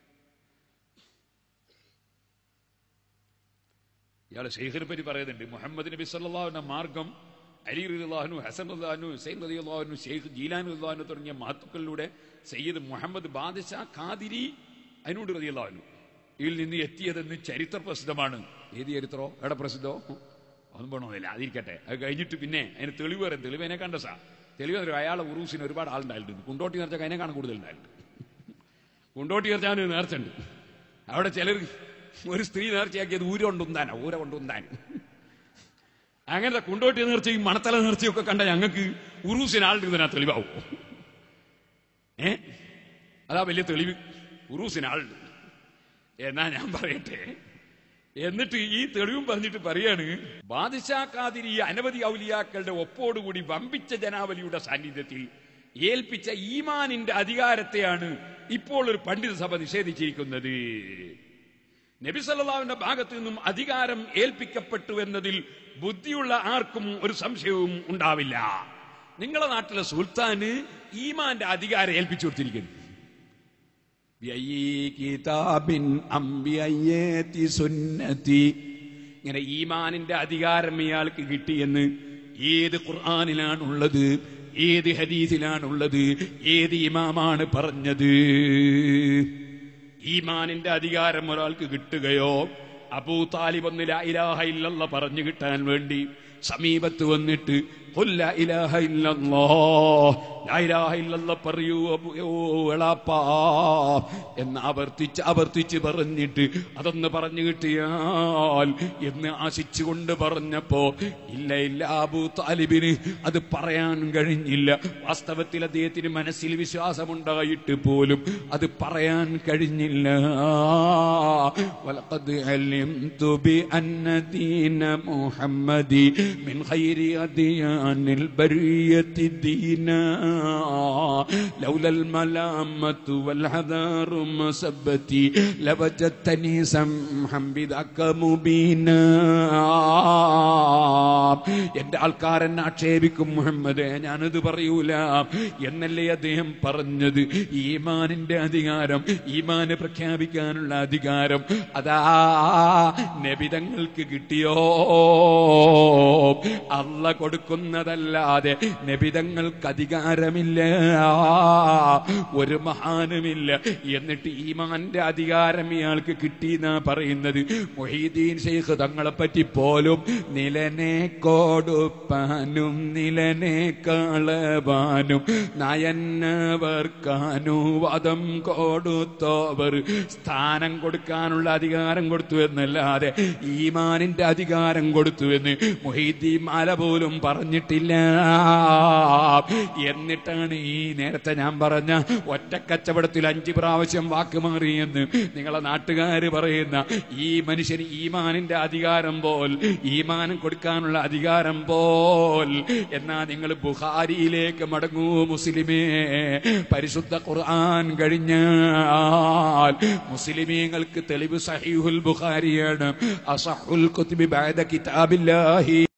ഇയാളെ ഷെയ്ഖിനെ പറ്റി പറയുന്നുണ്ട് മുഹമ്മദ് നബി സല്ലാഹുവിന്റെ മാർഗം അലി റലിഹു ഹസൻ റഹ്ലാനു ഹുസൈൻ റലിഹു ഷെയ്ഖ് ജീലാൻ റഹ്ലാനു തുടങ്ങിയ മഹത്തുക്കളിലൂടെ സയ്യിദ് മുഹമ്മദ് ബാദഷാ ഖാദിരി അതിനോട് റലിഹു ഇതിൽ നിന്ന് എത്തിയതെന്ന് ചരിത്ര പ്രസിദ്ധമാണ് ഏത് ചരിത്രോ എവിടെ പ്രസിദ്ധോ ഒന്നും പോകണമെന്നില്ല അതിരിക്കട്ടെ അത് കഴിഞ്ഞിട്ട് പിന്നെ അതിന് തെളിവ് വരും തെളിവ് എന്നെ കണ്ട സാ തെളിവ് തരും അയാളെ ഉറൂസിന് ഒരുപാട് ആളുണ്ടായിട്ടുണ്ട് കുണ്ടോട്ടി നേർച്ച അതിനെ കാണാൻ കൂടുതൽ ഉണ്ടായിട്ടുണ്ട് കുണ്ടോട്ടി നേർച്ചാൻ ഒരു നേർച്ച ഉണ്ട് അവിടെ ചിലർ ഒരു സ്ത്രീ നേർച്ചയാക്കിയത് ഊര കൊണ്ടുന്താനാ ഊര കൊണ്ടുന്താൻ അങ്ങനത്തെ കുണ്ടോട്ടി നേർച്ചയും മണത്തല നേർച്ചയും ഒക്കെ കണ്ട ഞങ്ങൾക്ക് ഉറൂസിന് ആളുടെ ഇതിനാ തെളിവാവും ഏ അതാ വലിയ തെളിവ് ഉറൂസിന് ആളുണ്ട് എന്നാ ഞാൻ പറയട്ടെ എന്നിട്ട് ഈ തെളിവും പറഞ്ഞിട്ട് പറയാണ് ബാദിഷാക്കാതിരി അനവധി ഔലിയാക്കളുടെ ഒപ്പോടുകൂടി വമ്പിച്ച ജനാവലിയുടെ സാന്നിധ്യത്തിൽ ഏൽപ്പിച്ച ഈമാനിന്റെ അധികാരത്തെയാണ് ഇപ്പോൾ ഒരു പണ്ഡിത സഭ നിഷേധിച്ചിരിക്കുന്നത് നബി സല്ലല്ലാഹുവിന്റെ ഭാഗത്തു നിന്നും അധികാരം ഏൽപ്പിക്കപ്പെട്ടു എന്നതിൽ ബുദ്ധിയുള്ള ആർക്കും ഒരു സംശയവും ഉണ്ടാവില്ല നിങ്ങളെ നാട്ടിലെ സുൽത്താന് ഈമാന്റെ അധികാരം ഏൽപ്പിച്ചു കൊടുത്തിരിക്കുന്നു സുന്നത്തി ഇങ്ങനെ ഈമാനിന്റെ അധികാരം ഇയാൾക്ക് കിട്ടിയെന്ന് ഏത് ഖുർആാനിലാണുള്ളത് ഏത് ഹദീസിലാണുള്ളത് ഏത് ഇമാമാണ് പറഞ്ഞത് ഈമാനിന്റെ അധികാരം ഒരാൾക്ക് കിട്ടുകയോ അബൂ താലിബ് ഒന്ന് ലാ ഇലാഹ ഇല്ലല്ല പറഞ്ഞു കിട്ടാൻ വേണ്ടി സമീപത്ത് വന്നിട്ട് കൊല്ല ഇലാഹ ഇല്ലല്ലോ ലാ ഇലാഹ ഇല്ലല്ല പറയൂ അബൂ എളാപ്പാ എന്ന് ആവർത്തിച്ച് ആവർത്തിച്ച് പറഞ്ഞിട്ട് അതൊന്ന് പറഞ്ഞു കിട്ടിയാൽ എന്ന് ആശിച്ചുകൊണ്ട് പറഞ്ഞപ്പോ ഇല്ല ഇല്ല അബൂ താലിബിന് അത് പറയാൻ കഴിഞ്ഞില്ല വാസ്തവത്തിൽ അദ്ദേഹത്തിന് മനസ്സിൽ വിശ്വാസമുണ്ടായിട്ട് പോലും അത് പറയാൻ കഴിഞ്ഞില്ല ولقد علمت بأن دين محمد من خير أديان البرية دينا لولا الملامة والحذار مسبتي لوجدتني سمحا بذاك مبينا എന്റെ ആൾക്കാരൻ ആക്ഷേപിക്കും മുഹമ്മദ് ഞാനത് പറയൂല എന്നല്ലേ അദ്ദേഹം പറഞ്ഞത് ഈമാനിന്റെ അധികാരം ഈമാന് പ്രഖ്യാപിക്കാനുള്ള അധികാരം അതാ നബിതങ്ങൾക്ക് കിട്ടിയോ അല്ല കൊടുക്കുന്നതല്ലാതെ നബിതങ്ങൾക്ക് അധികാരമില്ല ഒരു മഹാനുമില്ല എന്നിട്ട് ഈമാന്റെ അധികാരം ഇയാൾക്ക് കിട്ടിയെന്നാ പറയുന്നത് മൊഹീദ്ദീൻ ഷെയ്ഖ് തങ്ങളെ പറ്റി പോലും നിലനെ കൊടുപ്പാനും നിലനെ കളവാനും നയന്നവർക്കാനു വധം കൊടുത്തവർ സ്ഥാനം കൊടുക്കാനുള്ള അധികാരം കൊടുത്തു എന്നല്ലാതെ ഈമാനിന്റെ അധികാരം കൊടുത്തു എന്ന് മൊഹീദ്ദീൻ മാല പോലും പറഞ്ഞിട്ടില്ല എന്നിട്ടാണ് ഈ നേരത്തെ ഞാൻ പറഞ്ഞ ഒറ്റക്കച്ചവടത്തിൽ അഞ്ച് പ്രാവശ്യം വാക്ക് മാറിയെന്ന് നിങ്ങളെ നാട്ടുകാര് പറയുന്ന ഈ മനുഷ്യന് ഈമാനിന്റെ അധികാരം പോൽ ഈമാനം കൊടുക്കാനുള്ള അധികാരം പോൽ എന്നാ നിങ്ങൾ ബുഹാരിയിലേക്ക് മടങ്ങൂ മുസ്ലിമേ പരിശുദ്ധ ഖുർആൻ കഴിഞ്ഞാൽ മുസ്ലിമീങ്ങൾക്ക് തെളിവ് സഹീഹുൽ ബുഖാരിയാണ് അസഹുൽ കുത്തുബി ബഅദ കിതാബില്ലാഹി